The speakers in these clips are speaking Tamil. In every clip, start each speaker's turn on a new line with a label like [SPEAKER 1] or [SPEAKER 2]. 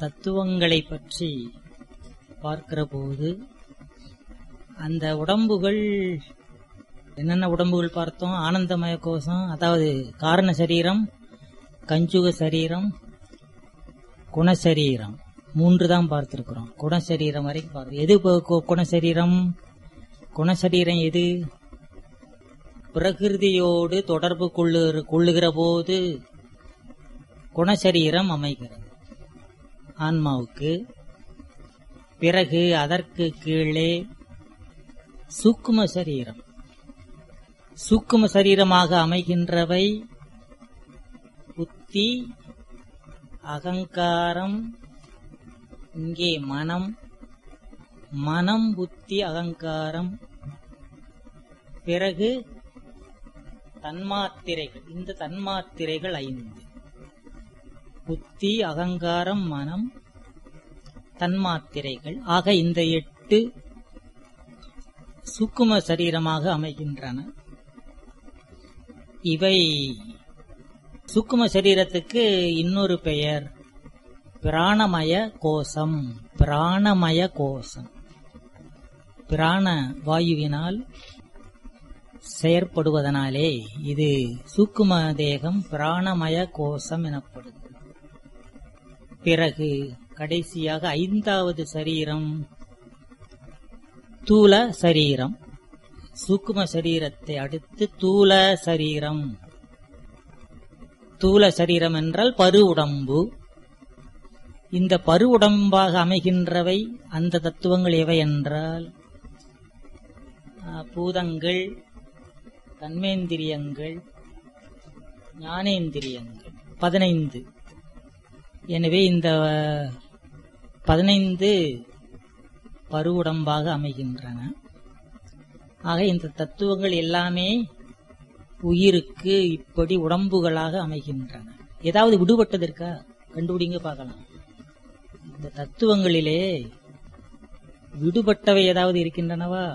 [SPEAKER 1] தத்துவங்களை பற்றி பார்க்கிற போது அந்த உடம்புகள் என்னென்ன உடம்புகள் பார்த்தோம் ஆனந்தமய கோஷம் அதாவது காரண சரீரம் கஞ்சுக சரீரம் குணசரீரம் மூன்று தான் பார்த்திருக்கிறோம் குணசரீரம் வரைக்கும் பார்த்து எது இப்போ கு- குணசரீரம் குணசரீரம் எது பிரகிருதியோடு தொடர்பு கொள்ளு கொள்ளுகிற போது குணசரீரம் அமைகிறது ஆன்மாவுக்கு பிறகு அதற்கு கீழே சூக்கும சரீரம் சூக்கும சரீரமாக அமைகின்றவை புத்தி அகங்காரம் இங்கே மனம் மனம் புத்தி அகங்காரம் பிறகு தன்மாத்திரைகள் இந்த தன்மாத்திரைகள் ஐந்து புத்தி அகங்காரம் மனம் தன்மாத்திரைகள் ஆக இந்த எட்டு சுக்கும சரீரமாக அமைகின்றன இவை சுக்கும சரீரத்துக்கு இன்னொரு பெயர் பிராணமய கோஷம் பிராணமய கோஷம் பிராண வாயுவினால் செயற்படுவதனாலே இது சூக்கும தேகம் பிராணமய கோஷம் எனப்படுகிறது பிறகு கடைசியாக ஐந்தாவது சரீரம் தூல சரீரம் சூக்கும சரீரத்தை அடுத்து தூல சரீரம் தூல சரீரம் என்றால் பரு உடம்பு இந்த பரு உடம்பாக அமைகின்றவை அந்த தத்துவங்கள் எவை என்றால் ஆ, பூதங்கள் தன்மேந்திரியங்கள் ஞானேந்திரியங்கள் பதினைந்து எனவே இந்த பதினைந்து பருவுடம்பாக அமைகின்றன ஆக இந்த தத்துவங்கள் எல்லாமே உயிருக்கு இப்படி உடம்புகளாக அமைகின்றன ஏதாவது விடுபட்டது இருக்கா கண்டுபிடிங்க பார்க்கலாம் இந்த தத்துவங்களிலே விடுபட்டவை ஏதாவது இருக்கின்றனவா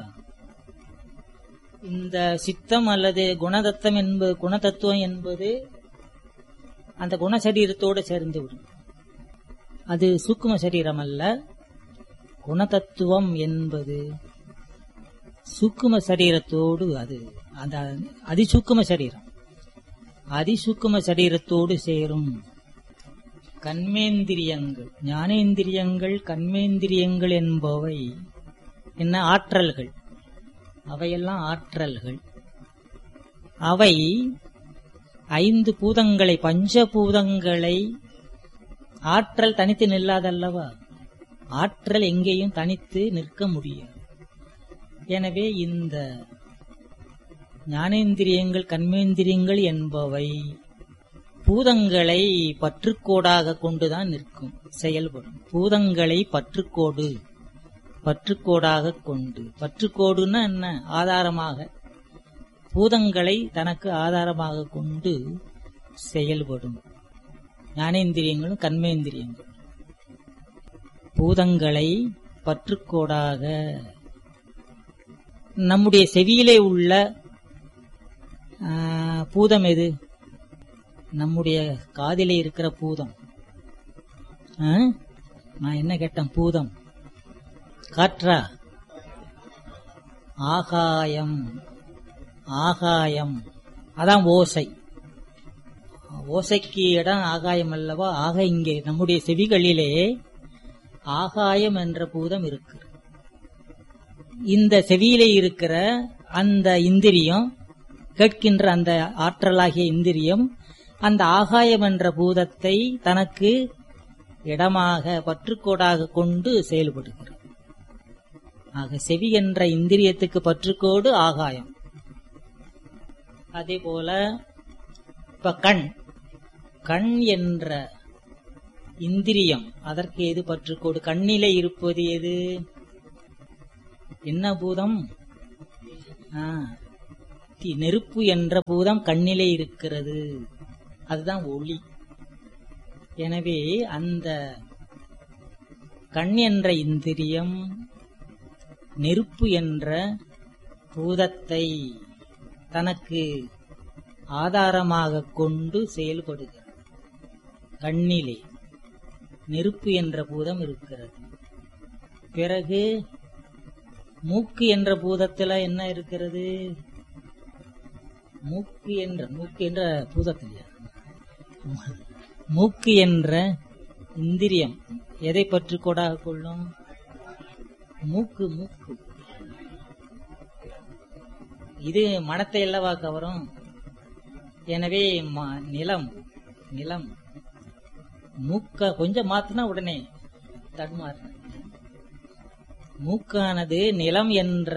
[SPEAKER 1] இந்த சித்தம் அல்லது குணதத்தம் என்பது குணதத்துவம் என்பது அந்த குணசரீரத்தோடு சேர்ந்து விடும் அது சூக்கும சரீரம் அல்ல குணதத்துவம் என்பது சூக்கும சரீரத்தோடு அது அந்த அதிசூக்கும சரீரம் அதிசூக்கும சரீரத்தோடு சேரும் கண்மேந்திரியங்கள் ஞானேந்திரியங்கள் கண்மேந்திரியங்கள் என்பவை என்ன ஆற்றல்கள் அவையெல்லாம் ஆற்றல்கள் அவை ஐந்து பூதங்களை பஞ்சபூதங்களை ஆற்றல் தனித்து நில்லாதல்லவா ஆற்றல் எங்கேயும் தனித்து நிற்க முடியாது எனவே இந்த ஞானேந்திரியங்கள் கண்மேந்திரியங்கள் என்பவை பூதங்களை பற்றுக்கோடாக கொண்டுதான் நிற்கும் செயல்படும் பூதங்களை பற்றுக்கோடு பற்றுக்கோடாக கொண்டு பற்றுக்கோடுன்னா என்ன ஆதாரமாக பூதங்களை தனக்கு ஆதாரமாக கொண்டு செயல்படும் ஞானேந்திரியங்களும் கண்மேந்திரியங்கள் பூதங்களை பற்றுக்கோடாக நம்முடைய செவியிலே உள்ள ஆ, பூதம் எது நம்முடைய காதிலே இருக்கிற பூதம் ஆ? நான் என்ன கேட்டேன் பூதம் காற்றா ஆகாயம் ஆகாயம் அதான் ஓசை ஓசைக்கு இடம் ஆகாயம் அல்லவா ஆக இங்கே நம்முடைய செவிகளிலே ஆகாயம் என்ற பூதம் இருக்கு இந்த செவியிலே இருக்கிற அந்த இந்திரியம் கேட்கின்ற அந்த ஆற்றலாகிய இந்திரியம் அந்த ஆகாயம் என்ற பூதத்தை தனக்கு இடமாக பற்றுக்கோடாக கொண்டு செயல்படுகிறது ஆக செவி என்ற இந்திரியத்துக்கு பற்றுக்கோடு ஆகாயம் அதே போல இப்ப கண் கண் என்ற இந்திரியம் அதற்கு எது பற்றுக்கோடு கண்ணிலே இருப்பது எது என்ன பூதம் ஆ, தி- நெருப்பு என்ற பூதம் கண்ணிலே இருக்கிறது அதுதான் ஒளி எனவே அந்த கண் என்ற இந்திரியம் நெருப்பு என்ற பூதத்தை தனக்கு ஆதாரமாக கொண்டு செயல்படுகிறது கண்ணிலே நெருப்பு என்ற பூதம் இருக்கிறது பிறகு மூக்கு என்ற பூதத்துல என்ன இருக்கிறது மூக்கு என்ற மூக்கு என்ற பூதத்திலையா மூக்கு என்ற இந்திரியம் எதை பற்றி கொடாக கொள்ளும் மூக்கு மூக்கு இது மனத்தை அல்லவா கவரும் எனவே ம- நிலம் நிலம் மூக்க கொஞ்சம் மாத்தினா உடனே தடுமாறு மூக்கானது நிலம் என்ற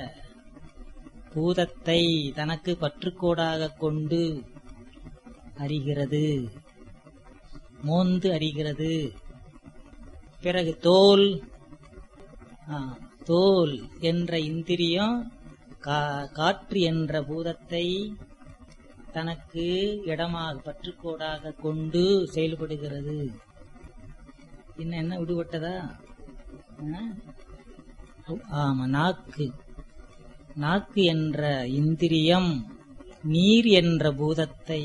[SPEAKER 1] பூதத்தை தனக்கு பற்றுக்கோடாக கொண்டு அறிகிறது மோந்து அறிகிறது பிறகு தோல் ஆ, தோல் என்ற இந்திரியம் கா- காற்று என்ற பூதத்தை தனக்கு இடமாக பற்றுக்கோடாக கொண்டு செயல்படுகிறது இன்னும் என்ன விடுபட்டதா ஆ? ஆமா நாக்கு நாக்கு என்ற இந்திரியம் நீர் என்ற பூதத்தை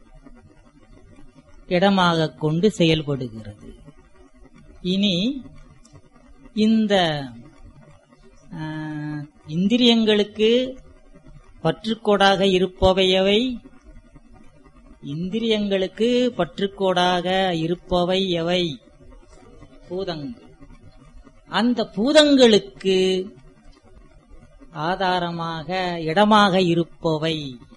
[SPEAKER 1] இடமாக கொண்டு செயல்படுகிறது இனி இந்த ஆ, இந்திரியங்களுக்கு பற்றுக்கோடாக இருப்பவையவை இந்திரியங்களுக்கு பற்றுக்கோடாக இருப்பவை எவை பூதங்கள் அந்த பூதங்களுக்கு ஆதாரமாக இடமாக இருப்பவை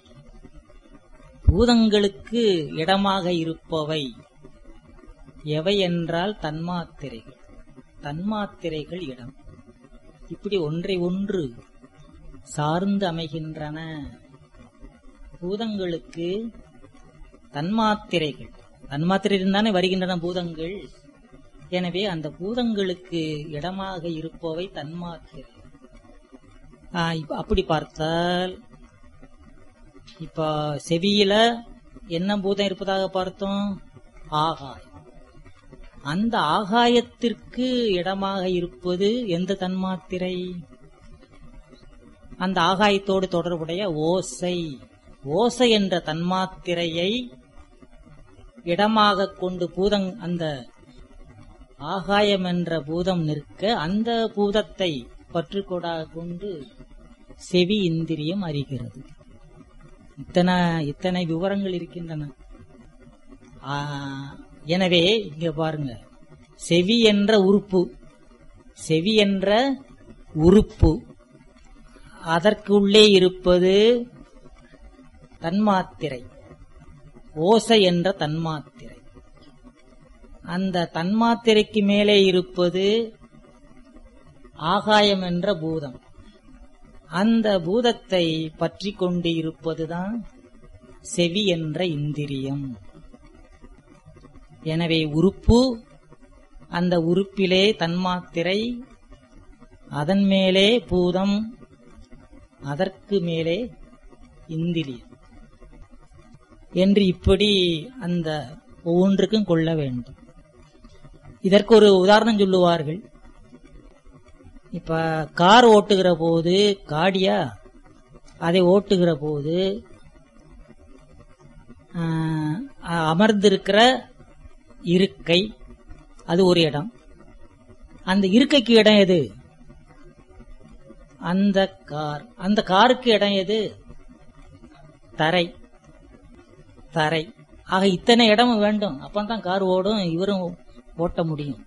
[SPEAKER 1] பூதங்களுக்கு இடமாக இருப்பவை எவை என்றால் தன்மாத்திரைகள் தன்மாத்திரைகள் இடம் இப்படி ஒன்றை ஒன்று சார்ந்து அமைகின்றன பூதங்களுக்கு தன்மாத்திரைகள் தன்மாத்திரையில் தானே வருகின்றன பூதங்கள் எனவே அந்த பூதங்களுக்கு இடமாக இருப்பவை தன்மாத்திரை ஆ, இப்ப அப்படி பார்த்தால் இப்ப செவியில என்ன பூதம் இருப்பதாக பார்த்தோம் ஆகாயம் அந்த ஆகாயத்திற்கு இடமாக இருப்பது எந்த தன்மாத்திரை அந்த ஆகாயத்தோடு தொடர்புடைய ஓசை ஓசை என்ற தன்மாத்திரையை இடமாக கொண்டு பூதங் அந்த ஆகாயம் என்ற பூதம் நிற்க அந்த பூதத்தை பற்றுக்கோடாக கொண்டு செவி இந்திரியம் அறிகிறது இத்தனை இத்தனை விவரங்கள் இருக்கின்றன ஆ, எனவே இங்க பாருங்க செவி என்ற உறுப்பு செவி என்ற உறுப்பு அதற்கு உள்ளே இருப்பது தன்மாத்திரை ஓசை என்ற தன்மாத்திரை அந்த தன்மாத்திரைக்கு மேலே இருப்பது ஆகாயம் என்ற பூதம் அந்த பூதத்தை பற்றி கொண்டு இருப்பதுதான் செவி என்ற இந்திரியம் எனவே உறுப்பு அந்த உறுப்பிலே தன்மாத்திரை அதன் மேலே பூதம் அதற்கு மேலே இந்திரியம் என்று இப்படி அந்த ஒவ்வொன்றுக்கும் கொள்ள வேண்டும் இதற்கு ஒரு உதாரணம் சொல்லுவார்கள் இப்ப கார் ஓட்டுகிற போது காடியா அதை ஓட்டுகிற போது ஆஹ், அமர்ந்திருக்கிற இருக்கை அது ஒரு இடம் அந்த இருக்கைக்கு இடம் எது அந்த கார் அந்த காருக்கு இடம் எது தரை தரை ஆக இத்தனை இடம் வேண்டும் அப்பதான் கார் ஓடும் இவரும் ஓட்ட முடியும்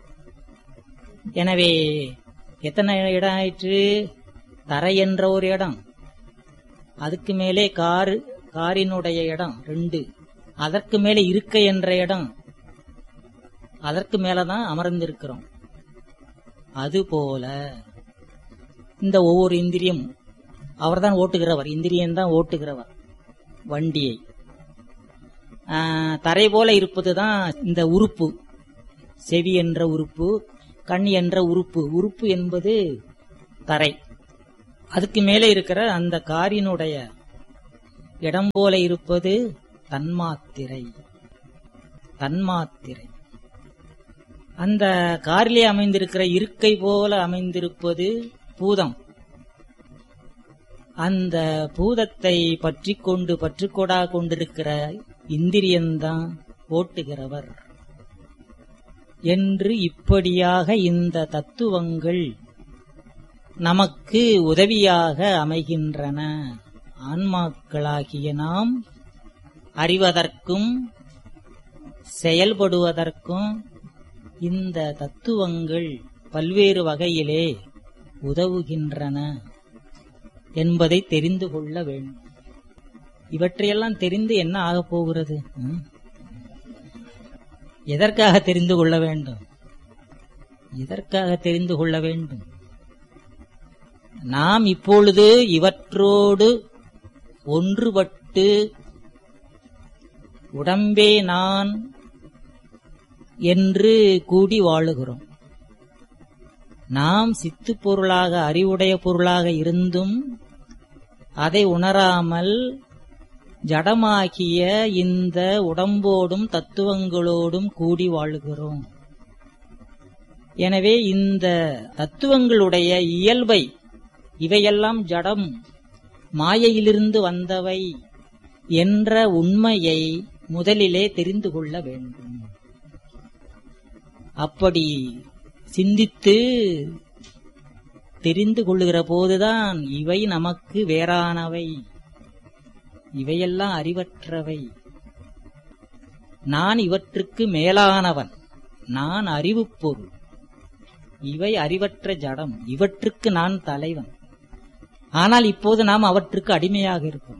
[SPEAKER 1] எனவே எத்தனை இடம் ஆயிற்று தரை என்ற ஒரு இடம் அதுக்கு மேலே கார் காரினுடைய இடம் ரெண்டு அதற்கு மேலே இருக்கை என்ற இடம் அதற்கு மேலதான் அமர்ந்திருக்கிறோம் அதுபோல இந்த ஒவ்வொரு இந்திரியம் அவர்தான் ஓட்டுகிறவர் இந்திரியம் தான் ஓட்டுகிறவர் வண்டியை ஆஹ், தரை போல இருப்பதுதான் இந்த உறுப்பு செவி என்ற உறுப்பு கண் என்ற உறுப்பு உறுப்பு என்பது தரை அதுக்கு மேலே இருக்கிற அந்த காரினுடைய இடம் போல இருப்பது தன்மாத்திரை தன்மாத்திரை அந்த காரிலே அமைந்திருக்கிற இருக்கை போல அமைந்திருப்பது பூதம் அந்த பூதத்தை பற்றி கொண்டு பற்றுக்கோடா கொண்டிருக்கிற இந்திரியம்தான் ஓட்டுகிறவர் என்று இப்படியாக இந்த தத்துவங்கள் நமக்கு உதவியாக அமைகின்றன ஆன்மாக்களாகிய நாம் அறிவதற்கும் செயல்படுவதற்கும் இந்த தத்துவங்கள் பல்வேறு வகையிலே உதவுகின்றன என்பதை தெரிந்து கொள்ள வேண்டும் இவற்றையெல்லாம் தெரிந்து என்ன ஆகப் போகிறது ம்? எதற்காக தெரிந்து கொள்ள வேண்டும் எதற்காக தெரிந்து கொள்ள வேண்டும் நாம் இப்பொழுது இவற்றோடு ஒன்றுபட்டு உடம்பே நான் என்று கூடி வாழுகிறோம் நாம் சித்து பொருளாக அறிவுடைய பொருளாக இருந்தும் அதை உணராமல் ஜடமாகிய இந்த உடம்போடும் தத்துவங்களோடும் கூடி வாழுகிறோம் எனவே இந்த தத்துவங்களுடைய இயல்பை இவையெல்லாம் ஜடம் மாயையிலிருந்து வந்தவை என்ற உண்மையை முதலிலே தெரிந்து கொள்ள வேண்டும் அப்படி சிந்தித்து தெரிந்து கொள்ளுகிற போதுதான் இவை நமக்கு வேறானவை இவையெல்லாம் அறிவற்றவை நான் இவற்றுக்கு மேலானவன் நான் அறிவுப் பொருள் இவை அறிவற்ற ஜடம் இவற்றுக்கு நான் தலைவன் ஆனால் இப்போது நாம் அவற்றுக்கு அடிமையாக இருக்கோம்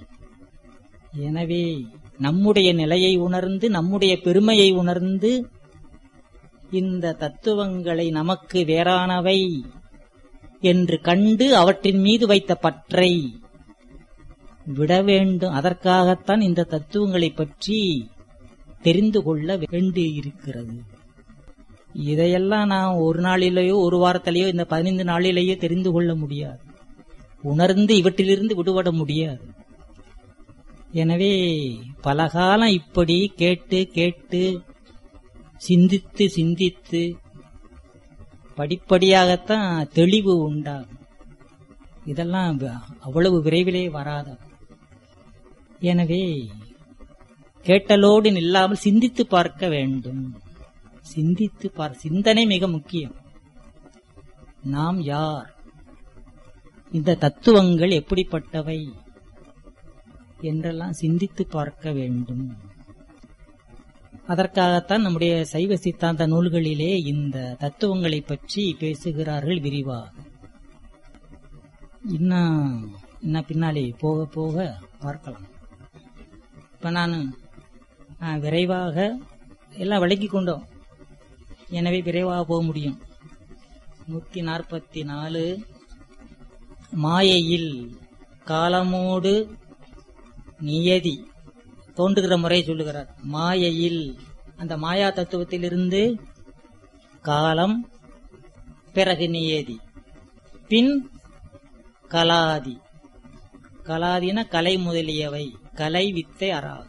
[SPEAKER 1] எனவே நம்முடைய நிலையை உணர்ந்து நம்முடைய பெருமையை உணர்ந்து இந்த தத்துவங்களை நமக்கு வேறானவை என்று கண்டு அவற்றின் மீது வைத்த பற்றை விட வேண்டும் அதற்காகத்தான் இந்த தத்துவங்களை பற்றி தெரிந்து கொள்ள வேண்டியிருக்கிறது இதையெல்லாம் நான் ஒரு நாளிலேயோ ஒரு வாரத்திலேயோ இந்த பதினைந்து நாளிலேயோ தெரிந்து கொள்ள முடியாது உணர்ந்து இவற்றிலிருந்து விடுபட முடியாது எனவே பல காலம் இப்படி கேட்டு கேட்டு சிந்தித்து சிந்தித்து படிப்படியாகத்தான் தெளிவு உண்டாகும் இதெல்லாம் வ- அவ்வளவு விரைவிலே வராத எனவே கேட்டலோடு நில்லாமல் சிந்தித்து பார்க்க வேண்டும் சிந்தித்து பார் சிந்தனை மிக முக்கியம் நாம் யார் இந்த தத்துவங்கள் எப்படிப்பட்டவை என்றெல்லாம் சிந்தித்து பார்க்க வேண்டும் அதற்காகத்தான் நம்முடைய சைவ சித்தாந்த நூல்களிலே இந்த தத்துவங்களை பற்றி பேசுகிறார்கள் விரிவாக இன்னும் இன்னும் பின்னாலே போக போக பார்க்கலாம் இப்ப நான் விரைவாக எல்லாம் விளக்கி கொண்டோம் எனவே விரைவாக போக முடியும் நூத்தி நாற்பத்தி நாலு மாயையில் காலமோடு நியதி தோன்றுகிற முறை சொல்லுகிறார் மாயையில் அந்த மாயா தத்துவத்திலிருந்து காலம் பிறகு நியதி பின் கலாதி கலாதின கலை முதலியவை கலை வித்தை அறாகும்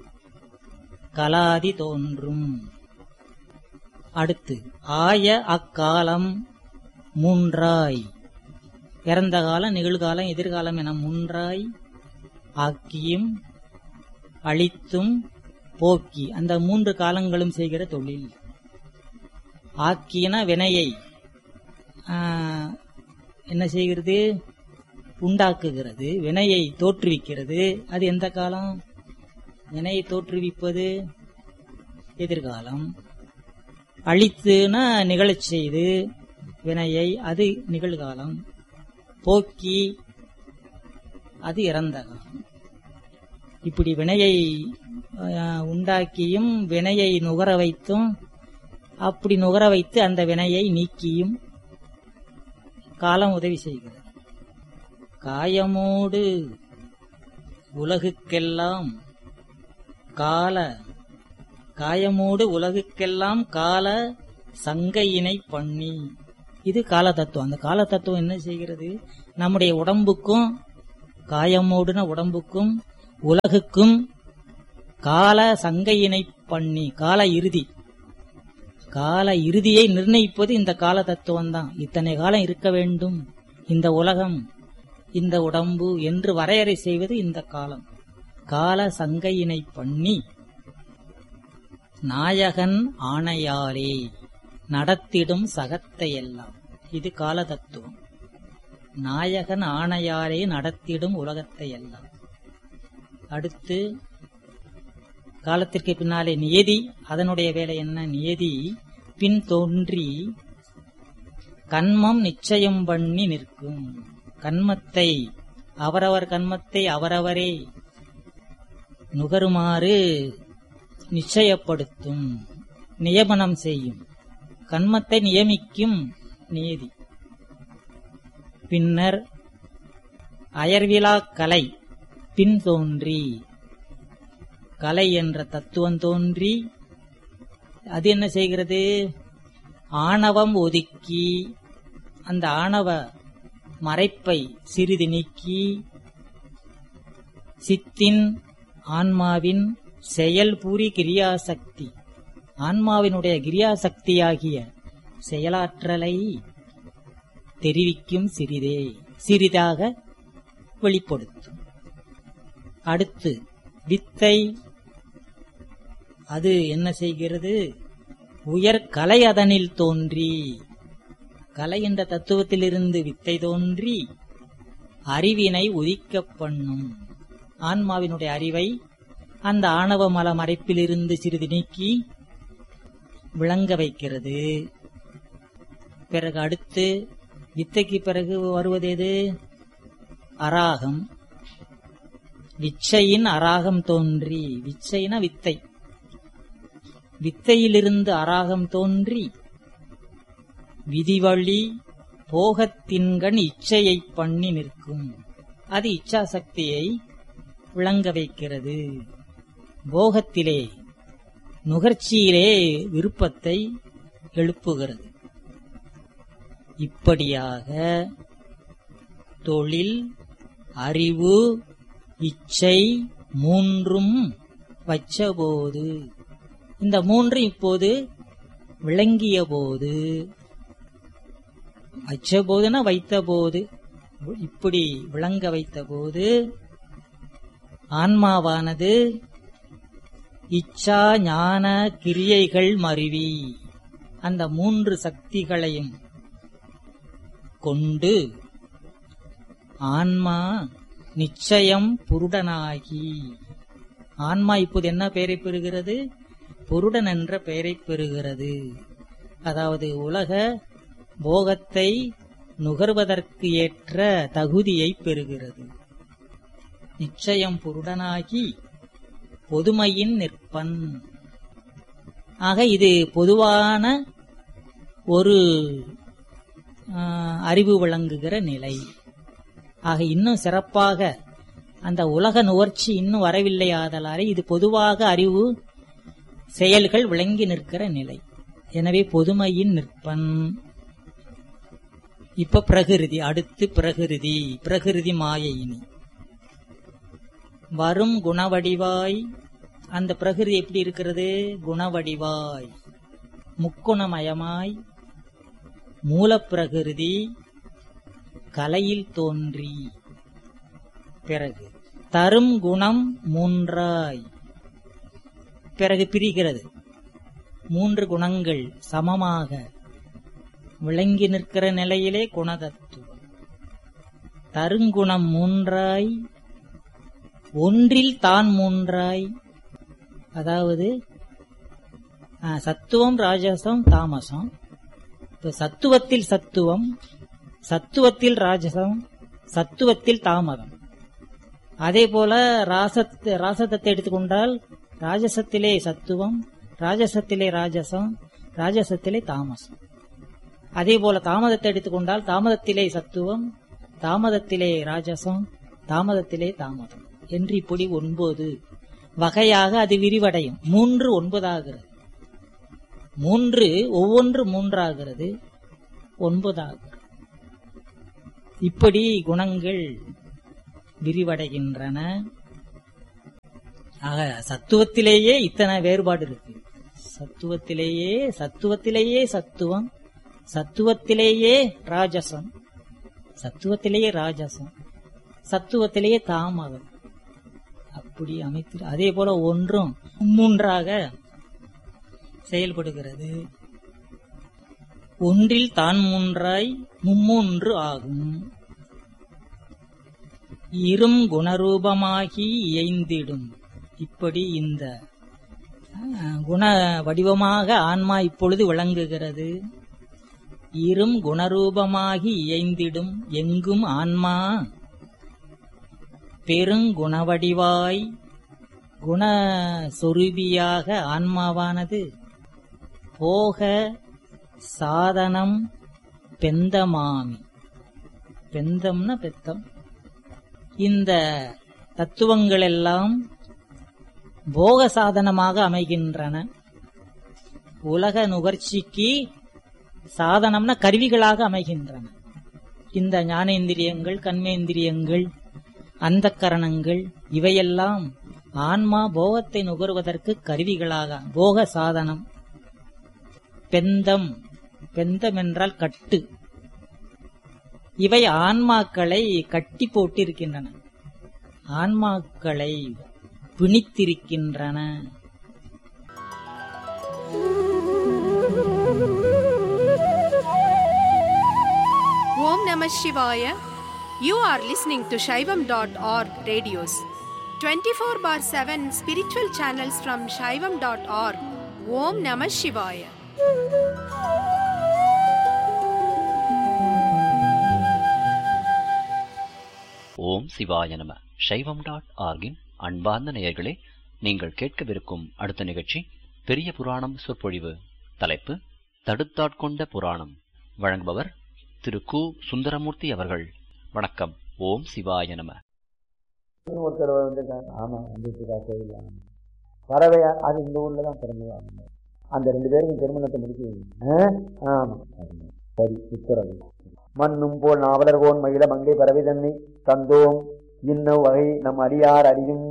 [SPEAKER 1] கலாதி தோன்றும் அடுத்து ஆய அக்காலம் மூன்றாய் இறந்த காலம் நிகழ்காலம் எதிர்காலம் என மூன்றாய் ஆக்கியும் அழித்தும் போக்கி அந்த மூன்று காலங்களும் செய்கிற தொழில் ஆக்கியன வினையை ஆ, என்ன செய்கிறது உண்டாக்குகிறது வினையை தோற்றுவிக்கிறது அது எந்த காலம் வினையை தோற்றுவிப்பது எதிர்காலம் அழித்துனா நிகழச் செய்து வினையை அது நிகழ்காலம் போக்கி அது இறந்த காலம் இப்படி வினையை அஹ், உண்டாக்கியும் வினையை நுகர வைத்தும் அப்படி நுகர வைத்து அந்த வினையை நீக்கியும் காலம் உதவி செய்கிறது காயமோடு உலகுக்கெல்லாம் கால காயமோடு உலகுக்கெல்லாம் கால சங்கையினை பண்ணி இது கால தத்துவம் அந்த கால தத்துவம் என்ன செய்கிறது நம்முடைய உடம்புக்கும் காயமோடுன உடம்புக்கும் உலகுக்கும் கால சங்கையினை பண்ணி கால இறுதி கால இறுதியை நிர்ணயிப்பது இந்த கால தத்துவம் தான் இத்தனை காலம் இருக்க வேண்டும் இந்த உலகம் இந்த உடம்பு என்று வரையறை செய்வது இந்த காலம் கால சங்கையினை பண்ணி நாயகன் ஆணையாலே நடத்திடும் சகத்தை எல்லாம் இது கால தத்துவம் நாயகன் ஆணையாலே நடத்திடும் உலகத்தை எல்லாம் அடுத்து காலத்திற்கு பின்னாலே நியதி அதனுடைய வேலை என்ன நியதி பின் தோன்றி கண்மம் நிச்சயம் பண்ணி நிற்கும் கண்மத்தை அவரவர் கண்மத்தை அவரவரே நுகருமாறு நிச்சயப்படுத்தும் நியமனம் செய்யும் கண்மத்தை நியமிக்கும் நியதி பின்னர் அயர்விலா கலை பின் தோன்றி கலை என்ற தத்துவம் தோன்றி அது என்ன செய்கிறது ஆணவம் ஒதுக்கி அந்த ஆணவ மறைப்பை சிறிது நீக்கி சித்தின் ஆன்மாவின் செயல்பூரி கிரியாசக்தி ஆன்மாவினுடைய கிரியாசக்தியாகிய செயலாற்றலை தெரிவிக்கும் சிறிதே சிறிதாக வெளிப்படுத்தும் அடுத்து வித்தை அது என்ன செய்கிறது உயர் கலை அதனில் தோன்றி கலை என்ற தத்துவத்திலிருந்து வித்தை தோன்றி அறிவினை உதிக்கப் பண்ணும் ஆன்மாவினுடைய அறிவை அந்த ஆணவ மல மறைப்பிலிருந்து சிறிது நீக்கி விளங்க வைக்கிறது பிறகு அடுத்து வித்தைக்கு பிறகு வருவது எது அராகம் விச்சையின் அராகம் தோன்றி விச்சைன வித்தை வித்தையிலிருந்து அராகம் தோன்றி விதிவழி போகத்தின்கண் இச்சையைப் பண்ணி நிற்கும் அது இச்சாசக்தியை விளங்க வைக்கிறது போகத்திலே நுகர்ச்சியிலே விருப்பத்தை எழுப்புகிறது இப்படியாக தொழில் அறிவு இச்சை மூன்றும் வச்சபோது இந்த மூன்று இப்போது விளங்கிய போது வச்சபோதுனா வைத்தபோது இப்படி விளங்க வைத்தபோது ஆன்மாவானது இச்சா ஞான கிரியைகள் மருவி அந்த மூன்று சக்திகளையும் கொண்டு ஆன்மா நிச்சயம் புருடனாகி ஆன்மா இப்போது என்ன பெயரை பெறுகிறது புருடன் என்ற பெயரை பெறுகிறது அதாவது உலக போகத்தை நுகர்வதற்கு ஏற்ற தகுதியை பெறுகிறது நிச்சயம் புருடனாகி பொதுமையின் நிற்பன் ஆக இது பொதுவான ஒரு அறிவு விளங்குகிற நிலை ஆக இன்னும் சிறப்பாக அந்த உலக நுகர்ச்சி இன்னும் வரவில்லை ஆதலாலே இது பொதுவாக அறிவு செயல்கள் விளங்கி நிற்கிற நிலை எனவே பொதுமையின் நிற்பன் இப்ப பிரகிருதி அடுத்து பிரகிருதி பிரகிருதி மாயையினி வரும் குணவடிவாய் அந்த பிரகிருதி எப்படி இருக்கிறது குணவடிவாய் முக்குணமயமாய் மூலப்பிரகிருதி கலையில் தோன்றி பிறகு தரும் குணம் மூன்றாய் பிறகு பிரிகிறது மூன்று குணங்கள் சமமாக விளங்கி நிற்கிற நிலையிலே குணதத்துவம் தருங்குணம் மூன்றாய் ஒன்றில் தான் மூன்றாய் அதாவது சத்துவம் ராஜசம் தாமசம் இப்ப சத்துவத்தில் சத்துவம் சத்துவத்தில் ராஜசம் சத்துவத்தில் தாமதம் அதே போல ராசத் ராசதத்தை எடுத்துக்கொண்டால் ராஜசத்திலே சத்துவம் ராஜசத்திலே ராஜசம் ராஜசத்திலே தாமசம் அதே போல தாமதத்தை எடுத்துக்கொண்டால் தாமதத்திலே சத்துவம் தாமதத்திலே ராஜசம் தாமதத்திலே தாமதம் என்று இப்படி ஒன்பது வகையாக அது விரிவடையும் மூன்று ஒன்பதாகிறது மூன்று ஒவ்வொன்று மூன்றாகிறது ஒன்பதாகிறது இப்படி குணங்கள் விரிவடைகின்றன ஆக சத்துவத்திலேயே இத்தனை வேறுபாடு இருக்கு சத்துவத்திலேயே சத்துவத்திலேயே சத்துவம் சத்துவத்திலேயே ராஜசம் சத்துவத்திலேயே ராஜசம் சத்துவத்திலேயே தாமதம் அப்படி அமைத்து அதே போல ஒன்றும் மூன்றாக செயல்படுகிறது ஒன்றில் தான் மூன்றாய் மும்மூன்று ஆகும் இரும் குணரூபமாகி இயைந்திடும் இப்படி இந்த அஹ், குண வடிவமாக ஆன்மா இப்பொழுது விளங்குகிறது இரும் குணரூபமாகி இயைந்திடும் எங்கும் ஆன்மா பெருங்குணவடிவாய் குண சொரூபியாக ஆன்மாவானது போக சாதனம் பெந்தமாமி பெந்தம்னா பெத்தம் இந்த தத்துவங்கள் எல்லாம் போக சாதனமாக அமைகின்றன உலக நுகர்ச்சிக்கு சாதனம்னா கருவிகளாக அமைகின்றன இந்த ஞானேந்திரியங்கள் கண்மேந்திரியங்கள் அந்த கரணங்கள் இவையெல்லாம் ஆன்மா போகத்தை நுகர்வதற்கு கருவிகளாக போக சாதனம் பெந்தம் பெந்தம் என்றால் கட்டு இவை ஆன்மாக்களை கட்டி போட்டிருக்கின்றன ஆன்மாக்களை பிணித்திருக்கின்றன
[SPEAKER 2] Om Namah Shivaya. You are listening to Shaivam.org radios. 24 bar 7 spiritual channels from Shaivam.org. Om Namah Shivaya.
[SPEAKER 3] ஓம் சிவாய நம சைவம் டாட் ஆர்கின் அன்பார்ந்த நேயர்களே நீங்கள் கேட்கவிருக்கும் அடுத்த நிகழ்ச்சி பெரிய புராணம் சொற்பொழிவு தலைப்பு தடுத்தாட்கொண்ட புராணம் வழங்குபவர் திரு கு சுந்தரமூர்த்தி அவர்கள் வணக்கம் ஓம் சிவாய நம
[SPEAKER 4] ஒருத்தர் வந்திருக்காங்க ஆமா வந்துருக்கா கோயில் பறவையா அது இந்த ஊர்ல தான் பிறந்ததா அந்த ரெண்டு பேருக்கும் திருமணத்தை முடிச்சு வைங்க. ஆ? ஆமா சரி உத்தரவு மண்ணும் போல் நாவலர்கோன் மகிழ மங்கை பறவை தன்னை தந்தோம் இன்ன வகை நம் அடியார் அறியும்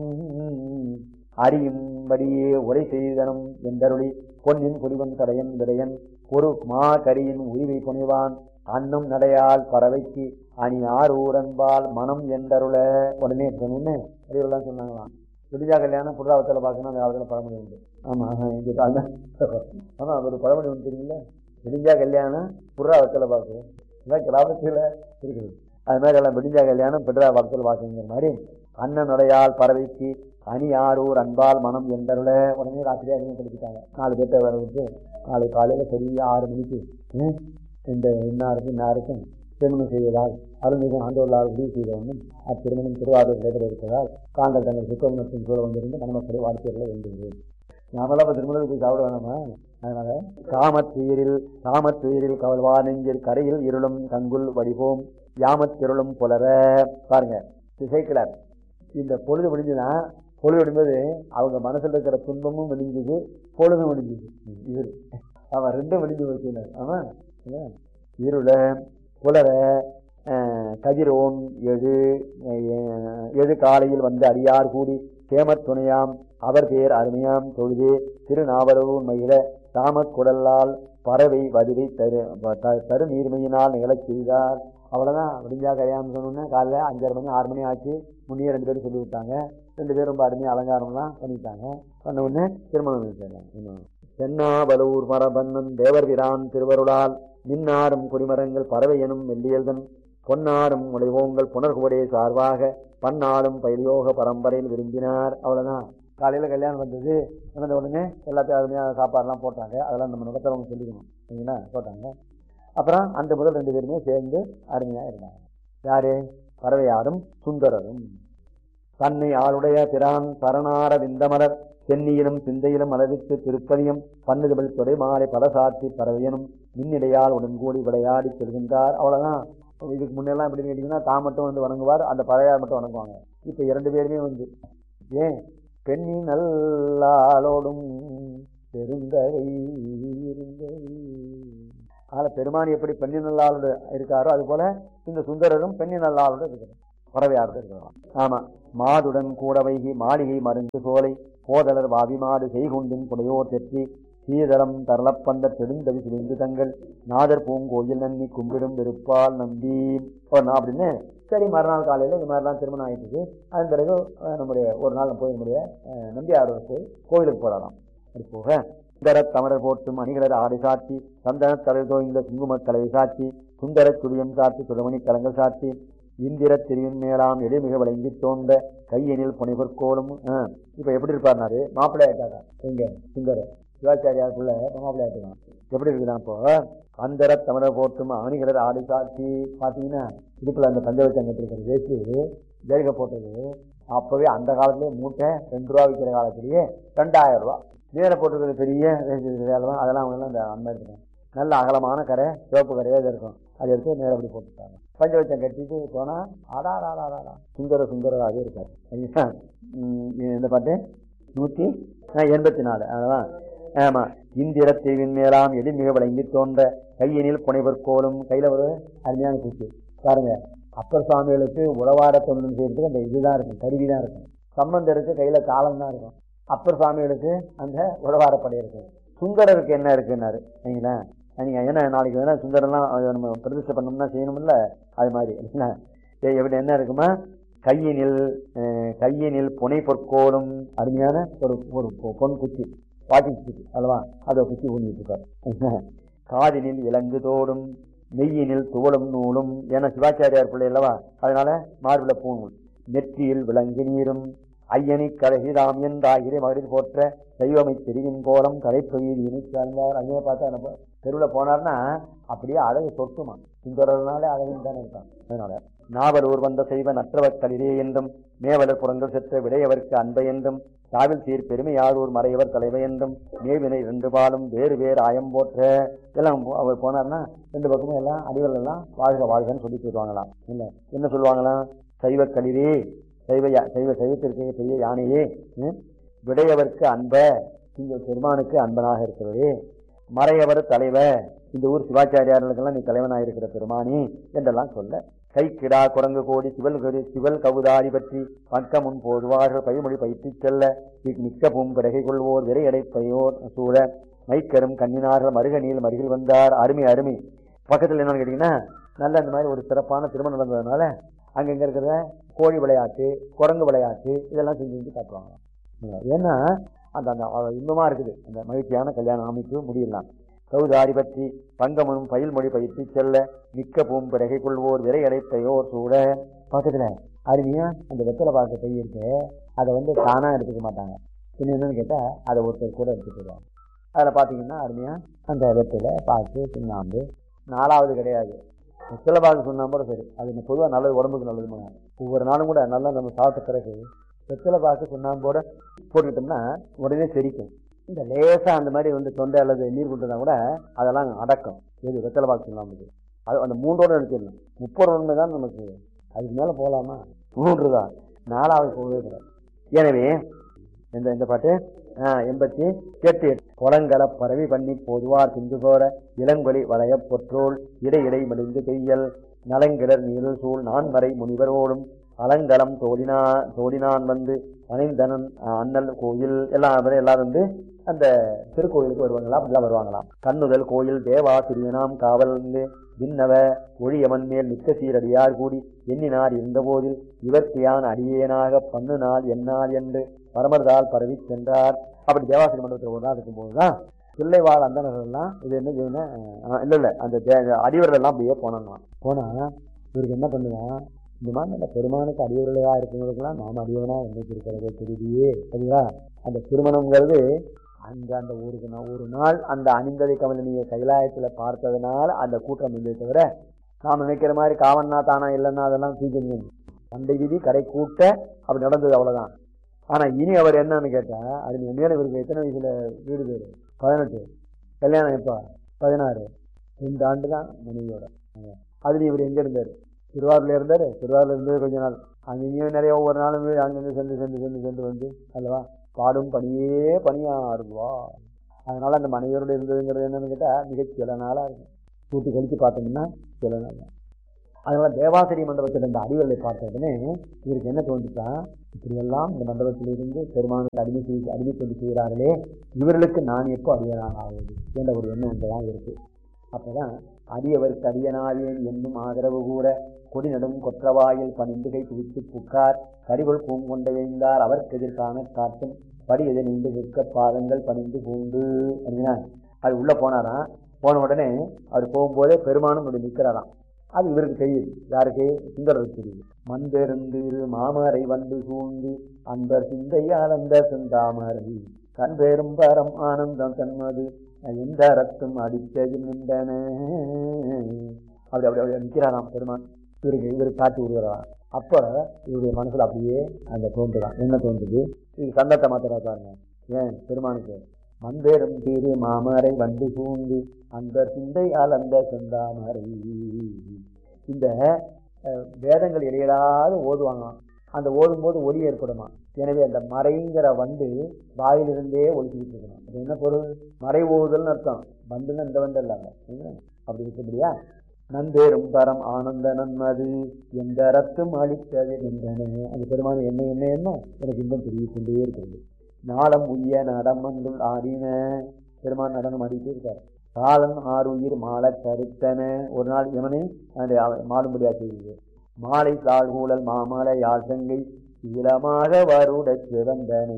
[SPEAKER 4] அறியும்படியே உரை செய்தனம் என்றருளி பொன்னின் புரிவன் கடையன் விடையன் ஒரு மா கரியின் உரிவை புனைவான் அன்னும் நடையால் பறவைக்கு அணி ஆரூரன்பால் மனம் என்றருள உடனே சொன்னே அறிவுலாம் சொன்னாங்களாம் விடிஜா கல்யாணம் புறாவத்தில் பார்க்கணும் அந்த காலத்தில் பழமொழி உண்டு ஆமா ஆஹா, எங்க காலம் ஆமா ஒரு பழமொழி உண்டு தெரியுங்களா விடிஞ்சா கல்யாணம் புறாவத்தில் பார்க்கணும் இதான் கிராமத்தில் இருக்குது அது மாதிரி எல்லாம் விடிஞ்சா கல்யாணம் பிட்ரா வளத்தில் பார்க்கணுங்கிற மாதிரி அண்ணன் நடையால் பறவைக்கு அணி ஆரூர் அன்பால் மனம் என்றருள உடனே ராத்திரி அறிமுகப்படுத்திட்டாங்க நாலு பேர்த்த வர விட்டு நாளை காலையில் சரியா ஆறு மணிக்கு ம், இந்த இன்னாருக்கும் இன்னாருக்கும் திருமணம் செய்வதால் அருள்மிகு ஆண்டோர்களால் உதவி செய்தவனும் அத்திருமணம் திருவாரூர் நடைபெற இருப்பதால் தாங்கள் தங்கள் சுத்தமனத்தின் சூழ வந்திருந்து மணமக்களை வாழ்க்கைகளை வேண்டுகிறேன் நாமெல்லாம் இப்போ திருமணத்துக்கு போய் சாப்பிட வேணாமா அதனால காமத்துயிரில் காமத்துயிரில் கவல்வா நெஞ்சில் கரையில் இருளும் கங்குல் வடிவோம் யாமத்திருளும் புலர பாருங்க திசைக்கிழர் இந்த பொழுது முடிஞ்சுன்னா பொழுது விடும்போது அவங்க மனசுல இருக்கிற துன்பமும் விடிஞ்சுது பொழுதும் விடிஞ்சுது இவர் அவன் ரெண்டும் விடிஞ்சு வச்சுனார் ஆமா இல்ல? இருள புலர அஹ், கதிரோன் எது அஹ், எது காலையில் வந்து அடியார் கூடி சேமத் துணையாம் அவர் பேர் அருமையாம் தொழுது திருநாவலூர் மயில தாமக் குடலால் பறவை வதிரை தரு த- தரு நீர்மையினால் நிகழச் செய்தார் அவ்வளவுதான் விடிஞ்சா கல்யாணம் சொன்னோன்னே காலைல அஞ்சரை மணி ஆறு மணி ஆச்சு முன்னே ரெண்டு பேரும் சொல்லி விட்டாங்க ரெண்டு பேரும் ரொம்ப அருமையாக அலங்காரம்லாம் பண்ணிட்டாங்க பண்ண உடனே திருமணம் வச்சாங்க தென்னாவலூர் மரபன்னன் தேவர் பிரான் திருவருளால் மின்னாரும் குடிமரங்கள் பறவை எனும் மெல்லியல்தன் பொன்னாரும் உழைவோங்கள் புனர்குவடே சார்பாக பன்னாளும் பயிலோக பரம்பரையில் விரும்பினார் அவ்வளவுதான் காலையில கல்யாணம் வந்தது நடந்த உடனே எல்லாத்தையும் அருமையாக சாப்பாடுலாம் போட்டாங்க அதெல்லாம் நம்ம நடத்துறவங்க சொல்லிக்கணும் சரிங்களா போட்டாங்க அப்புறம் அந்த முதல் ரெண்டு பேருமே சேர்ந்து அருமையா இருந்தாங்க யாரு பறவையாரும் சுந்தரரும் தன்னை ஆளுடைய பிரான் சரணார விந்தமலர் சென்னியிலும் சிந்தையிலும் அளவிற்கு திருப்பதியும் பன்னுதபில் தொடை மாலை பதசாத்தி பறவையனும் மின்னிடையால் உடன் கூடி விளையாடி செல்கின்றார் அவ்வளவுதான் இதுக்கு முன்னெல்லாம் எப்படி கேட்டீங்கன்னா தான் மட்டும் வந்து வணங்குவார் அந்த பறையார் மட்டும் வணங்குவாங்க இப்ப இரண்டு பேருமே வந்து ஏன் பெண்ணி நல்லாளோடும் பெருந்தகை இருந்தகை அதனால பெருமான் எப்படி பெண்ணி நல்லாளோடு இருக்காரோ அது போல இந்த சுந்தரரும் பெண்ணி நல்லாளோடு இருக்கிறார் பறவையாரோடு இருக்கிறார் ஆமா மாதுடன் கூட வைகி மாளிகை மருந்து சோலை கோதலர் வாவிமாடு செய்குண்டின் புடையோர் தெற்றி சீதளம் தரளப்பந்த தெடுந்தவி சிரிந்து தங்கள் நாதர் பூங்கோயில் நன்னி கும்பிடும் வெறுப்பால் நம்பி போனா அப்படின்னு சரி மறுநாள் காலையில் இந்த மாதிரிலாம் திருமணம் ஆயிட்டுது அதன் பிறகு அஹ், நம்முடைய ஒரு நாள் போய் நம்முடைய அஹ், நம்பியாரோட போய் கோவிலுக்கு போகலாம் அது போக சுந்தர தமரர் போற்றும் அணிகளர் ஆடை சாட்சி சந்தன தலை தோய்ந்த குங்குமக் கலை சாட்சி சுந்தர சுழியம் சாட்சி சுடமணி கலங்கள் சாட்சி இந்திர திரியின் மேலாம் எளிமிக விளங்கி தோன்ற கையெனில் புனைவர்கோலும் இப்ப எப்படி இருப்பாருனாரு மாப்பிள்ளை ஆயிட்டாரா எங்க சுந்தர சிவாச்சாரியாருக்குள்ள மாப்பிள்ளை ஆயிட்டான் எப்படி இருக்குதான் இப்போ அந்தர தமிழர் போற்றும் ஆணிகளர் ஆடை சாட்சி பாத்தீங்கன்னா இடுப்புல அந்த பஞ்சவச்சம் கட்டிருக்கிற வேஷ்டி ஜெருக போட்டது அப்பவே அந்த காலத்திலே மூட்டை ரெண்டு ரூபா விற்கிற காலத்திலேயே ரெண்டாயிரம் ரூபா மேல போட்டிருக்கிறது பெரிய வேஷ்டி அதெல்லாம் அதெல்லாம் அவங்க எல்லாம் அந்த அந்த மாதிரி இருக்கும் நல்ல அகலமான கரை சிவப்பு கரையாக இது இருக்கும் அதை எடுத்து நேரம் அப்படி போட்டுட்டாங்க பஞ்சவச்சம் கட்டிட்டு போனா ஆடா ஆடா ஆடா சுந்தர சுந்தராகவே இருக்காரு சரிங்களா? உம் இந்த பாட்டு நூத்தி ஆஹ் எண்பத்தி நாலு அதான் ஆமா இந்திர தீவின் மேலாம் எது மிக விளங்கி தோன்ற கையினில் புனைவர் கோலும் கையில ஒரு அருமையான பூச்சி பாருங்க அப்பர் சுவாமிகளுக்கு உழவார தொண்டு செய்யறதுக்கு அந்த இதுதான் இருக்கும் கருவி தான் இருக்கும் சம்பந்தருக்கு கையில காலம் தான் இருக்கும் அப்பர் சுவாமிகளுக்கு அந்த உழவாரப்படை இருக்கு சுந்தரருக்கு என்ன இருக்குன்னாரு சரிங்களா நீங்க ஏன்னா நாளைக்கு வேணா சுந்தரெல்லாம் அதை நம்ம பிரதிஷ்டை பண்ணோம்னா செய்யணும்ல அது மாதிரி இல்லைங்களா? சரி, எப்படி என்ன இருக்குமா கையினில் அஹ், கையினில் புனை பொற்கோலும் அருமையான ஒரு ஒரு பொ- பொன் குச்சி வாக்கிங் குச்சி அல்லவா அதை குச்சி ஊனிட்டு இருக்கார் காதினில் இலங்கு தோடும் மெய்யினில் துவளும் நூலும் ஏன்னா சிவாச்சாரியார் பிள்ளை அல்லவா அதனால மார்பில பூணூல் நெற்றியில் விளங்கு நீரும் ஐயனி கழகிதாம் என்றாகிற மகளிர் போற்ற தெய்வமை தெரிவின் கோலம் கலைப்பகுதியினை சார்ந்தார் அங்கே பார்த்தா நம்ம தெருவில் போனார்னா அப்படியே அழகு சொட்டுமா சுந்தரனாலே அழகுன்னு தானே இருக்கான் அதனால நாவலூர் வந்த செய்வ நற்றவர் களிரே என்றும் மேவலர் புறங்கள் செற்ற விடையவர்க்கு அன்பை என்றும் தாவில் சீர் பெருமையாரூர் மறையவர் தலைவை என்றும் மேவினை ரெண்டு பாலும் வேறு வேறு ஆயம் போற்ற எல்லாம் போ- அவர் போனார்னா ரெண்டு பக்கமும் எல்லாம் அடிகள் எல்லாம் வாழ்க வாழ்கன்னு சொல்லி போயிடுவாங்களாம் இல்ல என்ன சொல்லுவாங்களாம் சைவ களிரே சைவ யா- சைவ சைவத்திற்கு பெரிய யானையே ம்? விடையவர்க்கு அன்ப இந்த பெருமானுக்கு அன்பனாக இருக்கிறது மறையவர் தலைவர் இந்த ஊர் சிவாச்சாரியார்களுக்கெல்லாம் நீ தலைவனாக இருக்கிற பெருமானி என்றெல்லாம் சொல்ல கை கிடா குரங்கு கோடி சிவல் கரு சிவல் கவுதாரி பற்றி பக்க முன் போதுவார்கள் பைமொழி பயிற்றுச் செல்ல இக் மிக்க பூம்பிறகை கொள்வோர் விரையடை பையோர் சூழ மைக்கரும் கண்ணினார்கள் மருகனியில் மருகில் வந்தார் அருமை அருமை பக்கத்தில் என்னன்னு கேட்டீங்கன்னா நல்ல இந்த மாதிரி ஒரு சிறப்பான திருமணம் நடந்ததுனால அங்கங்க இருக்கிற கோழி விளையாட்டு குரங்கு விளையாட்டு இதெல்லாம் செஞ்சு செஞ்சு காட்டுவாங்க ஏன்னா அந்த அந்த அஹ் இன்பமா இருக்குது அந்த மகிழ்ச்சியான கல்யாண அமைப்பு முடியலாம் கௌதாரி பற்றி பங்கமும் பயில்மொழி பயிற்சி செல்ல மிக்க பூம்பிறகை கொள்வோர் விரை அடைத்தையோர் சூட பக்கத்துல அருமையா அந்த வெத்தலை பார்க்க பை இருக்கு அதை வந்து தானா எடுத்துக்க மாட்டாங்க பின்ன என்னன்னு கேட்டா அதை ஒருத்தர் கூட எடுத்துட்டு வருவாங்க அதில் பார்த்தீங்கன்னா அருமையா அந்த வெத்தலை பாக்கு சுண்ணாம்பு நாலாவது கிடையாது வெத்தலை பாக்கு சுண்ணாம்போட சரி அது பொதுவாக நல்லது உடம்புக்கு நல்லது ஒவ்வொரு நாளும் கூட நல்லா நம்ம சாப்பிட்ட பிறகு வெத்தலை பாக்கு சுண்ணாம்போட போட்டுக்கிட்டோம்னா உடனே செரிக்கும் இந்த லேசா அந்த மாதிரி வந்து தொண்டை அல்லது நீர் கொண்டுனா கூட அதெல்லாம் அடக்கம் எது வெத்தலை பாக்கு சுண்ணாம்புக்கு அது அந்த மூன்றோட எடுத்துடணும் முப்பது ஒன்று தான் நமக்கு அதுக்கு மேலே போகலாமா மூன்று தான் நாலாவது போகவே கூடாது எனவே இந்த இந்த பாட்டு ஆ, எண்பத்தி எட்டு புலங்கல பரவி பண்ணி பொதுவார் சிந்து போற இளங்கொலி வளைய பொற்றோள் இடை இடை மடிந்து பெய்யல் நலங்கிளர் நீரல் சூழ் நான்மறை முனிவரோடும் அலங்கலம் தோடினா தோடினான் வந்து அணைந்தனன் அஹ், அண்ணல் கோயில் எல்லாம் அவரே எல்லாரும் வந்து அந்த திருக்கோயிலுக்கு வருவாங்களாம் அப்படிலாம் வருவாங்களாம் கண்ணுதல் கோயில் தேவா திரியனாம் காவல் வந்து விண்ணவ ஒழியவன் மேல் மிக்க சீரடியார் கூடி எண்ணினார் இருந்தபோதில் இவர்க்கு யான் அடியேனாக பண்ணு நாள் என்னால் என்று பரமர்தால் பரவி சென்றார் அப்படி தேவாசிரி மண்டபத்தில் ஒரு நாள் இருக்கும்போதுதான் பிள்ளைவாழ் அந்தனர்கள் எல்லாம் இது என்ன செய்யணும் அஹ், இல்ல இல்ல அந்த தே- அடிவர்கள் எல்லாம் அப்படியே போனாங்களாம் போனா இவருக்கு என்ன பண்ணுவான் இந்த மாதிரி நல்ல பெருமானுக்கு அடியவர்களா இருக்கிறவங்களுக்கெல்லாம் நாம் அடியவனா என்னைக்கு இருக்கிறது தெரியுது சரியா அந்த திருமணம்ங்கிறது அங்க அந்த ஒரு நா- ஒரு நாள் அந்த அணிந்ததை கமலினிய கைலாயத்துல பார்த்ததுனால அந்த கூட்டம் இல்லை தவிர நாம் நினைக்கிற மாதிரி காவன்னா தானா இல்லைன்னா அதெல்லாம் தூக்கி சண்டை விதி கடை கூட்ட அப்படி நடந்தது அவ்வளவுதான் ஆனா இனி அவர் என்னன்னு கேட்டா அது உண்மையான இவருக்கு எத்தனை வயசுல வீடு பேரு பதினெட்டு கல்யாணம் எப்ப பதினாறு ரெண்டு ஆண்டு தான் மனைவியோட அதுல இவர் எங்க இருந்தாரு திருவாரூர்ல இருந்தாரு திருவாரூர்ல இருந்தது கொஞ்ச நாள் அங்கேயும் நிறைய ஒவ்வொரு நாளும் வீடு அங்கங்க சென்று சென்று சென்று சென்று வந்து அல்லவா பாடும் பணியே பணியாறுவா அதனால அந்த மனைவியோட இருந்ததுங்கிறது என்னன்னு கேட்டா மிகச் சில நாளா இருக்கும் கூட்டி கழிச்சு பார்த்தோம்னா சில நாள் தான். அதனால தேவாசிரி மண்டபத்தில் இந்த அடிவர்களை பார்த்த உடனே இவருக்கு என்ன தோன்றுச்சா இப்படியெல்லாம் இந்த மண்டபத்தில் இருந்து பெருமானுக்கு அடிமை செய்து அடிமை கொண்டு செய்கிறார்களே இவர்களுக்கு நான் எப்போ அடியனாக ஆகுது என்ற ஒரு எண்ணம் இங்கதான் இருக்கு அப்பதான் அடியவருக்கு அடியனாவேன் என்னும் ஆதரவு கூட கொடி நடும் கொற்றவாயில் பணிந்து கை குவித்து புக்கார் கரிகொள் பூங்கொண்டைந்தார் அவர்க்கு எதிர்காண காட்டும் படி எதை நின்று நிற்க பாதங்கள் பணிந்து பூண்டு அப்படின்னா அது உள்ள போனாராம் போன உடனே அவர் போகும்போதே பெருமானும் இப்படி நிற்கிறாராம் அது இவருக்கு தெரியுது யாருக்கு சுந்தரருக்கு தெரியுது மண் பெருந்திரு மாமரை வந்து சூழ்ந்து அன்பர் சிந்தையால் அந்த செந்தாமரை கண் பெரும் பரம் ஆனந்தம் தன்மது எந்த ரத்தம் அடித்தது நின்றன அப்படி அப்படி அப்படி நிற்கிறாராம் பெருமான் இவருக்கு இவருக்கு காட்டி விடுகிறாராம் அப்ப இவருடைய மனசுல அப்படியே அந்த தோன்றுதான் என்ன தோன்றுது இது சந்தத்தை மாத்திரா பாருங்க ஏன் பெருமானுக்கு மண்பேரும் திரு மாமரை வந்து சூழ்ந்து அந்த சிந்தை அந்த செந்தாமரை இந்த அஹ், வேதங்கள் இடையிலாது ஓதுவாங்களாம் அந்த ஓதும்போது ஒலி ஏற்படுமா எனவே அந்த மறைங்கிற வந்து வாயிலிருந்தே ஒழிச்சுக்கிட்டு இருக்கணும் அது என்ன பொருள் மறை ஓதுதல்னு அர்த்தம் வந்துன்னு இந்த வந்து இல்லாம என்ன? அப்படி இருக்க நன்பேரும் பரம் ஆனந்த நன்மது எந்த ரத்தும் அளித்தது நின்றன அந்த பெருமான் என்ன என்ன என்ன எனக்கு இன்னும் தெரிய கொண்டே இருக்கிறது நாளம் உய்ய நடம் வந்துள் ஆடின பெருமான் நடனம் ஆடிட்டே இருக்கார் காலம் ஆறுயிர் மாலை கருத்தன ஒரு நாள் இவனை அந்த மாடும்படியா செய்தது மாலை தாழ்கூழல் மாமலை யாழ்சங்கை இளமாக வருட சிறந்தனே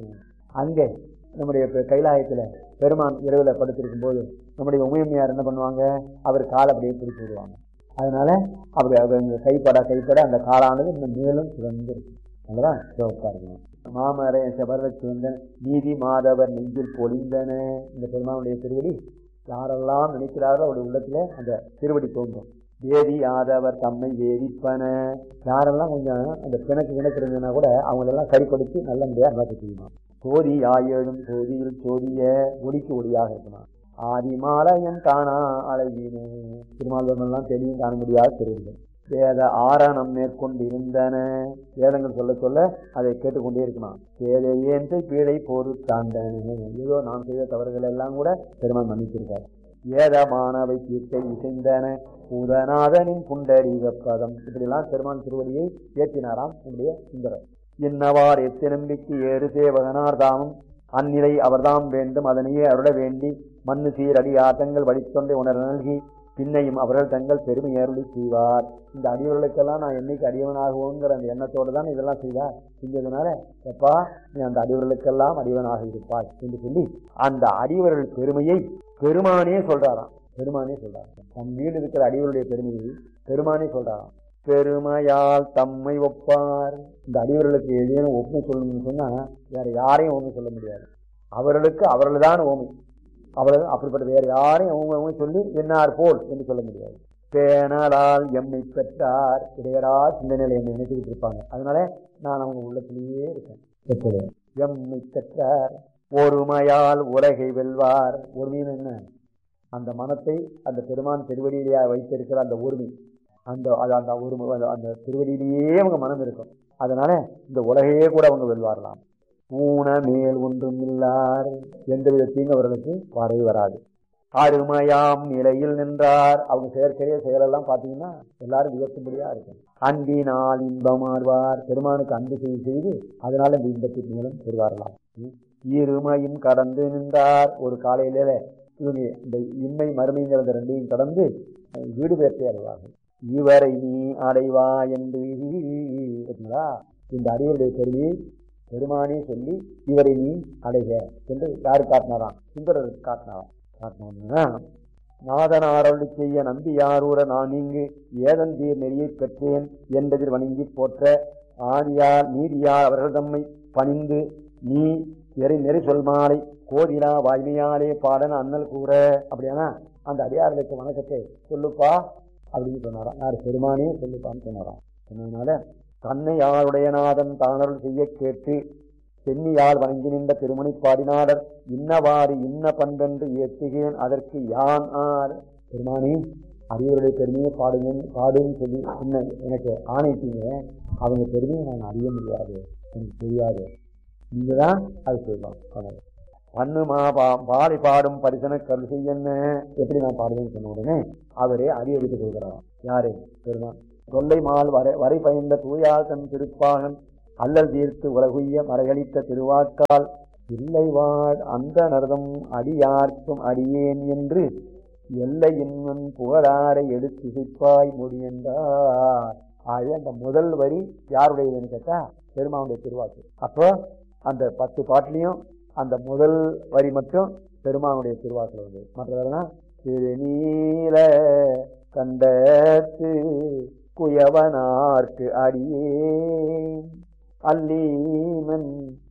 [SPEAKER 4] அங்கே நம்முடைய பெ- கைலாயத்துல பெருமான் இரவுல படுத்திருக்கும் போது நம்முடைய உமையம்மையார் என்ன பண்ணுவாங்க அவர் காலை அப்படியே பிடிச்சு விடுவாங்க அதனால அப்படி அவங்க கைப்பட கைப்பட அந்த காலானது இன்னும் மேலும் சிறந்திருக்கு அங்கதான் சிவப்பா இருக்கணும் மாமரை செவர சிவந்தன் நீதி மாதவர் நெஞ்சில் பொழிந்தன இந்த பெருமானுடைய திருவடி யாரெல்லாம் நினைக்கிறாரோ அவருடைய உள்ளத்துல அந்த திருவடி தோன்றும் வேதி ஆதவர் தம்மை வேதிப்பன யாரெல்லாம் கொஞ்சம் அந்த பிணக்கு கிணக்கு இருந்ததுன்னா கூட அவங்களெல்லாம் கறி கொடுத்து நல்ல முடியாது நடக்க செய்யுமா சோதி ஆயேழும் சோதியில் சோதிய ஒளிக்கு ஒளியாக இருக்கணும் ஆதிமாலயம் காணா அழகினே திருமால்வர்கள்லாம் தெளிவும் காண முடியாத திருவிழா வேத ஆரணம் மேற்கொண்டிருந்தன வேதங்கள் சொல்ல சொல்ல அதை கேட்டுக்கொண்டே இருக்கணும் வேத ஏந்தை பீழை பொறுத்தாண்டன ஏதோ நாம் செய்த தவறுகள் எல்லாம் கூட பெருமான் மன்னித்திருக்கார் ஏதமானவை தீர்த்தை இசைந்தன பூதநாதனின் புண்டரீக பதம் இப்படிலாம் பெருமான் திருவடியை ஏற்றினாராம் நம்முடைய சுந்தரர் இன்னவார் எத்தினம்பிக்கு ஏறு சேவகனார் தாமும் அந்நிலை அவர்தாம் வேண்டும் அதனையே அருள வேண்டி மண்ணு சீர் அடி ஆட்டங்கள் வழித்தொண்டை உணர நல்கி பின்னையும் அவர்கள் தங்கள் பெருமை அருளி செய்வார் இந்த அடியவர்களுக்கெல்லாம் நான் என்னைக்கு அடியவனாகுவோங்கிற அந்த எண்ணத்தோடு தான் இதெல்லாம் செய்தார் செஞ்சதுனால எப்பா நீ அந்த அடியவர்களுக்கெல்லாம் அடியவனாக இருப்பாய் என்று சொல்லி அந்த அடியவர்கள் பெருமையை பெருமானே சொல்றாராம் பெருமானே சொல்றாராம் தம் வீடு இருக்கிற அடியவருடைய பெருமையை பெருமானே சொல்றாராம் பெருமையால் தம்மை ஒப்பார் இந்த அடியவர்களுக்கு ஏதேனும் ஒப்புமை சொல்லணும்னு சொன்னா வேற யாரையும் ஒன்றும் சொல்ல முடியாது அவர்களுக்கு அவர்கள் தான் ஓமை அவர்கள் அப்படிப்பட்ட வேற யாரையும் அவங்க அவங்க சொல்லி என்னார் போல் என்று சொல்ல முடியாது பேணலால் எம்மை பெற்றார் இடையரா சிந்தனையில என்னை நினைச்சுக்கிட்டு இருப்பாங்க அதனால நான் அவங்க உள்ளத்திலேயே இருக்கேன் எப்போதும் எம்மை பெற்றார் ஒருமையால் உலகை வெல்வார் ஒருமைன்னு என்ன அந்த மனத்தை அந்த பெருமான் திருவடியிலேயே வைத்திருக்கிற அந்த ஒருமை அந்த அது அந்த ஒருமை அந்த- அந்த திருவடியிலேயே அவங்க மனம் இருக்கும் அதனால இந்த உலகையே கூட அவங்க வெல்வாரலாம் ஊன மேல் ஒன்றும் இல்லார் எந்த விதத்தையும் அவர்களுக்கு வரவே வராது அருமையாம் நிலையில் நின்றார் அவங்க செயற்கைய செயலெல்லாம் பார்த்தீங்கன்னா எல்லாரும் வியக்கும்படியா இருக்கும் அன்பினால் இன்பமாறுவார் பெருமானுக்கு அன்பு செய்து செய்து அதனால இந்த இன்பத்தின் மூலம் பெறுவாரலாம் ம். இருமையும் கடந்து நின்றார் ஒரு காலையில இவங்க இந்த இன்மை மறுமைங்கிற இந்த ரெண்டையும் கடந்து அஹ், வீடு பேர்த்தை அடைவார்கள் இவரை நீ அடைவா என்று பார்த்தீங்களா? இந்த அறிவுடைய பெருமையை பெருமானே சொல்லி இவரை நீ அடைக என்று யாரு காட்டினாராம் சுந்தரர் காட்டினாராம் காட்டினா நாதனாரொழி செய்ய நம்பி யாரூர நான் இங்கு ஏதந்தீர் நெறியை பெற்றேன் என்பதில் வணங்கி போற்ற ஆதியார் நீதியார் அவர்கள் தம்மை பணிந்து நீ எரி நெறி சொல் கோதிலா வாய்மையாலே பாடன அண்ணல் கூற அப்படியானா அந்த அடியார்களுக்கு வணக்கத்தை சொல்லுப்பா அப்படின்னு சொன்னாராம் யார் பெருமானே சொல்லுப்பான்னு சொன்னாராம் சொன்னதுனால தன்னை யாருடைய நாதன் தானருள் செய்ய கேட்டு சென்னியால் வணங்கி நின்ற திருமணி பாடினாடர் இன்னவாறு இன்ன பண்பென்று ஏற்றுகிறேன் அதற்கு யான் ஆர் பெருமானே அடியவருடைய பெருமையை பாடுங்க பாடுன்னு சொல்லி என்ன எனக்கு ஆணைத்தீங்க அவங்க பெருமையை நான் அறிய முடியாது எனக்கு தெரியாது நீங்க தான் அது சொல்லலாம் அவ்வளவு. பண்ணுமா பா பாடி பாடும் பரிசன கருள் செய்யன்னு எப்படி நான் பாடுவேன்னு சொன்ன உடனே அவரே அறியடித்து கொடுக்கிறாராம் யாரு பெருமான் தொல்லை மால் வரை வரை பயந்த தூயால் தன் திருப்பாகன் அல்லல் தீர்த்து உலகுய்ய மறைகளித்த திருவாக்கால் இல்லை வாழ் அந்த நரதம் அடியார்க்கும் அடியேன் என்று எல்லை இன்னும் புகழாரை எடுத்து சிப்பாய் முடியென்றார் ஆக அந்த முதல் வரி யாருடையதுன்னு கேட்டா பெருமானுடைய திருவாக்கு அப்போ அந்த பத்து பாட்டுலையும் அந்த முதல் வரி மட்டும் பெருமானுடைய திருவாக்கில் வந்து மற்றதெல்லாம் திருநீல கண்டத்து குயவனார்க்கு அடியேன் அல்லீமன்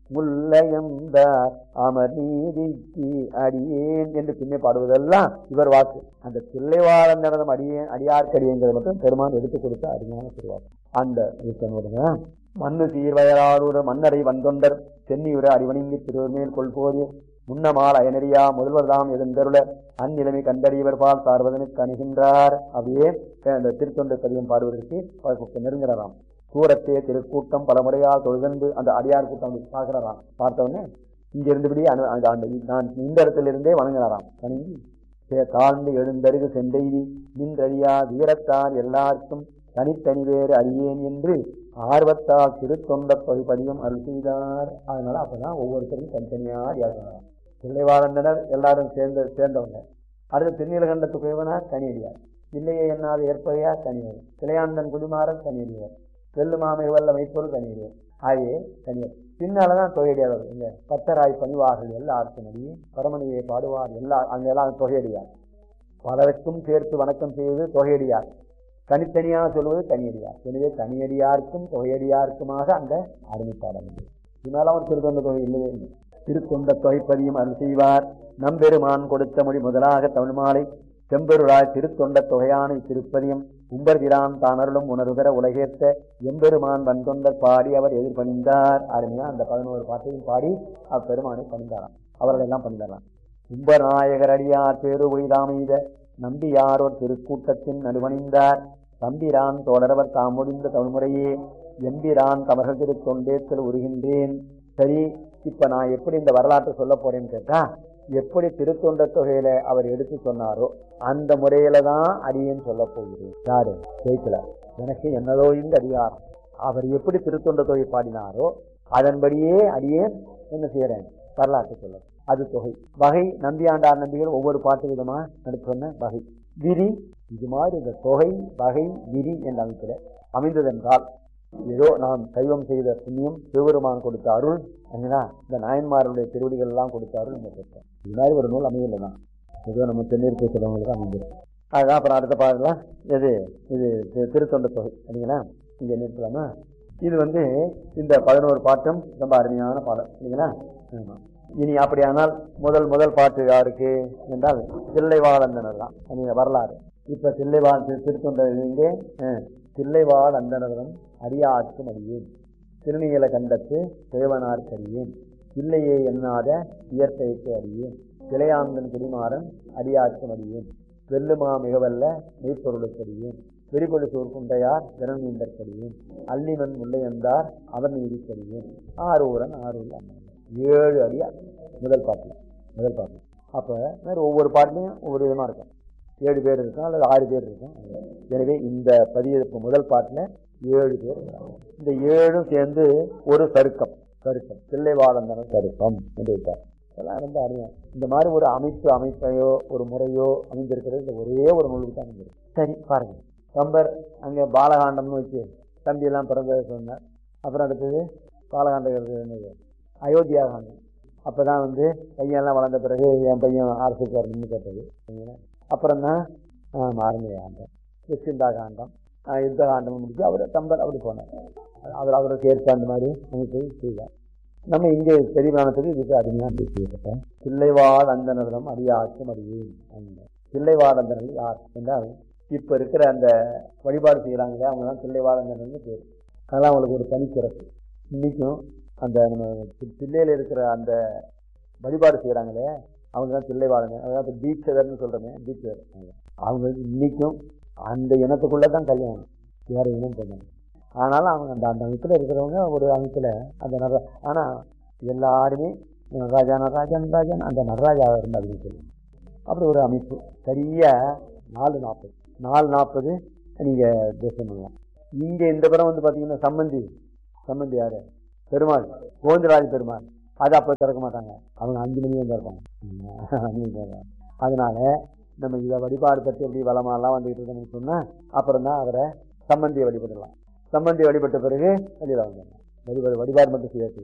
[SPEAKER 4] முல்லையந்தார் அமர் நீதிக்கு அடியேன் என்று பின்னே பாடுவதெல்லாம் இவர் வாக்கு அந்த தில்லைவாழம் நடனம் அடியேன் அடியார்க்கு அடியேங்கிறது மட்டும் பெருமான் எடுத்துக் கொடுத்த அருமையான திருவாக்கு அந்த இருக்கணுங்க மண்ணு சீர்வயலாரூர மன்னரை வந்தொண்டர் சென்னியுற அடிவணிந்து திருவர்மேல் கொள்போது முன்னமால் அயனறியா முதல்வர்தாம் எழுந்தருள அந்நிலைமை கண்டறியவர் பால் சார்வதனுக்கு அணுகின்றார் அப்படியே அந்த திருத்தொண்டர் பதியம் பாடுவதற்கு அவருக்கு நெருங்கிறாராம் தூரத்தே திருக்கூட்டம் பல முறையால் தொழுதந்து அந்த அடியார் கூட்டம் பார்க்கிறாராம் பார்த்தவொடனே இங்க இருந்தபடி அனு அந்த அந்த நான் இந்த இடத்துல இருந்தே வணங்குறாராம் கணிங்கி தாழ்ந்து எழுந்தருகு செந்தெய்தி நின்றறியா வீரத்தார் எல்லாருக்கும் தனித்தனி வேறு அறியேன் என்று ஆர்வத்தால் திருத்தொண்ட பதியம் அருள் செய்தார் அதனால அப்பதான் ஒவ்வொருத்தரும் தனித்தனியா அடியார் பிள்ளைவாழ்ந்தனர் எல்லாரும் சேர்ந்த சேர்ந்தவங்க அடுத்து திருநீலகண்ட துகைவனார் தனியடியார் இல்லையே என்னாத ஏற்பகையார் தனியர் கிளையாந்தன் குடிமாறன் தனியடியார் வெல்லுமாமை வல்ல மைப்பொருள் தனியடியார் ஆகியே தனியர் பின்னாலதான் தொகையடியார் வரும் இங்க பத்தராய் பணிவார்கள் எல்லாருக்கும் அடியே பரமணியை பாடுவார் எல்லா அங்கெல்லாம் தொகையடியார் பலருக்கும் சேர்த்து வணக்கம் செய்வது தொகையடியார் தனித்தனியாக சொல்வது தனியடியார் எனவே தனியடியாருக்கும் தொகையடியாருக்குமாக அந்த அருமைப்பாடம் இதனால அவர் திருத்தொண்ட தொகை இல்லையே இல்லை திருத்தொண்ட தொகைப்பதியும் அருள் செய்வார் நம்பெருமான் கொடுத்த மொழி முதலாக தமிழ் மாலை செம்பெருளாய் திருத்தொண்ட தொகையான இத்திருப்பதியும் உம்பர்கிரான் தானருளும் உணர்வுகிற உலகேற்ற எம்பெருமான் வந்தொண்டர் பாடி அவர் எதிர்பணிந்தார் அருமையா அந்த பதினோரு பாட்டையும் பாடி அப்பெருமானை பணிந்தாராம் அவர்கள் எல்லாம் பணிந்தாராம் உம்பநாயகர் அடியார் பேரு ஒய்தாமைத நம்பியாரோர் திருக்கூட்டத்தின் நடுவணிந்தார் தம்பிரான் தோழரவர் தாம் முடிந்த தமிழ்முறையே எம்பிரான் தமர்கள் திருத்தொண்டேத்தில் உருகின்றேன் சரி இப்ப நான் எப்படி இந்த வரலாற்றை சொல்ல போறேன்னு கேட்டா எப்படி திருத்தொண்ட தொகையில அவர் எடுத்து சொன்னாரோ அந்த முறையில தான் அடியேன்னு சொல்ல போகிறேன் யாரு ஜெயிக்கல எனக்கு என்னதோ இந்த அதிகாரம் அவர் எப்படி திருத்தொண்ட தொகை பாடினாரோ அதன்படியே அடியேன் என்ன செய்யறேன் வரலாற்றை சொல்ல அது தொகை வகை நம்பியாண்டார் நம்பிகள் ஒவ்வொரு பாட்டு விதமா நடத்து சொன்ன வகை விரி இது மாதிரி இந்த தொகை வகை விரி என்ற அமைப்பில் அமைந்ததென்றால் ஏதோ நாம் சைவம் செய்த புண்ணியம் சிவபெருமான் கொடுத்த அருள் என்னன்னா இந்த நாயன்மாருடைய திருவடிகள் எல்லாம் கொடுத்த அருள் நம்ம பெற்றோம் இது மாதிரி ஒரு நூல் அமையல தான் ஏதோ நம்ம தென்னிருப்பை சிலவங்களுக்கு அமைஞ்சிடும் அதுதான் அப்புறம் அடுத்த பாடலாம் எது இது திருத்தொண்ட தொகை இல்லைங்களா இங்கே நிறுத்தலாமா இது வந்து இந்த பதினோரு பாட்டும் ரொம்ப அருமையான பாடம் இல்லைங்களா ஆமாம் இனி அப்படியானால் முதல் முதல் பாட்டு யாருக்கு என்றால் தில்லைவாழந்தனர் தான் நீங்க வரலாறு இப்ப தில்லைவாழ் திருத்தொண்ட இங்கே தில்லைவாழ் அந்தனவரம் அடியாற்றும் அடியேன் திருநீல கண்டத்து தேவனார்க்கடியேன் இல்லையே எண்ணாத இயற்கைக்கு அறியேன் கிளையாந்தன் குடிமாறன் அடியாற்றும் அடியேன் வெல்லுமா மிகவல்ல மெய்ப்பொருளுக்கடியேன் வெறிபொழு சூர்குண்டையார் விரல் நீண்டற்கடியேன் அல்லிமன் முல்லையந்தார் அவர் நீதிக்கடியேன் ஆரூரன் ஆரூர் ஏழு அடியார் முதல் பாட்டில் முதல் பாட்டில் அப்போ மாதிரி ஒவ்வொரு பாட்டிலையும் ஒவ்வொரு விதமாக இருக்கும் ஏழு பேர் இருக்கும் அல்லது ஆறு பேர் இருக்கும் எனவே இந்த பதிவு முதல் பாட்டில் ஏழு பேர் இந்த ஏழும் சேர்ந்து ஒரு சருக்கம் சருக்கம் தில்லைவாழந்தன சருக்கம் என்று வைத்தார் இதெல்லாம் ரொம்ப அருமையாக இந்த மாதிரி ஒரு அமைப்பு அமைப்பையோ ஒரு முறையோ அமைந்திருக்கிறது இந்த ஒரே ஒரு நூலுக்கு தான் அமைந்திருக்கு சரி பாருங்க கம்பர் அங்கே பாலகாண்டம்னு வச்சு தம்பியெல்லாம் பிறந்ததை சொன்னார் அப்புறம் அடுத்தது பாலகாண்டம் என்னது அயோத்தியா காண்டம் அப்போ தான் வந்து பையன்லாம் வளர்ந்த பிறகு என் பையன் அரசுக்கு வரணும்னு கேட்டது அப்புறம் தான் மாரணிய காண்டம் கிருஷ்ணந்தா காண்டம் யுத்த காண்டம் முடிச்சு அவர் தம்பர் அப்படி போனார் அவர் அவருக்கு ஏற்ப அந்த மாதிரி அமைப்பு செய்தார் நம்ம இங்கே பெரியவானத்துக்கு இதுக்கு அருமையாக பேசியிருக்கேன் தில்லைவாழ் அந்தனரம் அடியாக்கும் அறியேன் அந்த தில்லைவாழ் அந்தனர் யார் என்றால் இப்போ இருக்கிற அந்த வழிபாடு செய்கிறாங்களே அவங்க தான் தில்லைவாழ் அந்தனர்னு பேர் அதெல்லாம் அவங்களுக்கு ஒரு தனிச்சிறப்பு இன்றைக்கும் அந்த நம்ம தில்லையில் இருக்கிற அந்த வழிபாடு செய்கிறாங்களே அவங்க தான் தில்லைவாழங்க அதாவது தீட்சதர்னு சொல்கிறோமே தீட்சதர் அவங்க இன்னைக்கும் அந்த இனத்துக்குள்ளே தான் கல்யாணம் வேறு இனம் கல்யாணம் ஆனாலும் அவங்க அந்த அந்த அமைப்பில் இருக்கிறவங்க ஒரு அமைப்பில் அந்த நர ஆனால் எல்லாருமே நடராஜா நடராஜா நடராஜன் அந்த நடராஜாவை இருந்து அப்படின்னு சொல்லி அப்படி ஒரு அமைப்பு சரியாக நாலு நாற்பது நாலு நாற்பது நீங்கள் தேசம் பண்ணலாம் இங்கே இந்த புறம் வந்து பார்த்தீங்கன்னா சம்மந்தி சம்மந்தி யார் பெருமாள் கோவிந்தராஜ் பெருமாள் அது அப்போ திறக்க மாட்டாங்க அவங்க அஞ்சு மணி வந்து இருப்பாங்க அதனால நம்ம இதை வழிபாடு பற்றி எப்படி வளமாலாம் வந்துகிட்டு இருக்கணும்னு சொன்னால் அப்புறம் தான் அவரை சம்மந்தியை வழிபடலாம் சம்மந்தியை வழிபட்ட பிறகு வெளியில் வந்துடலாம் வழிபாடு வழிபாடு மட்டும் செய்யறதுக்கு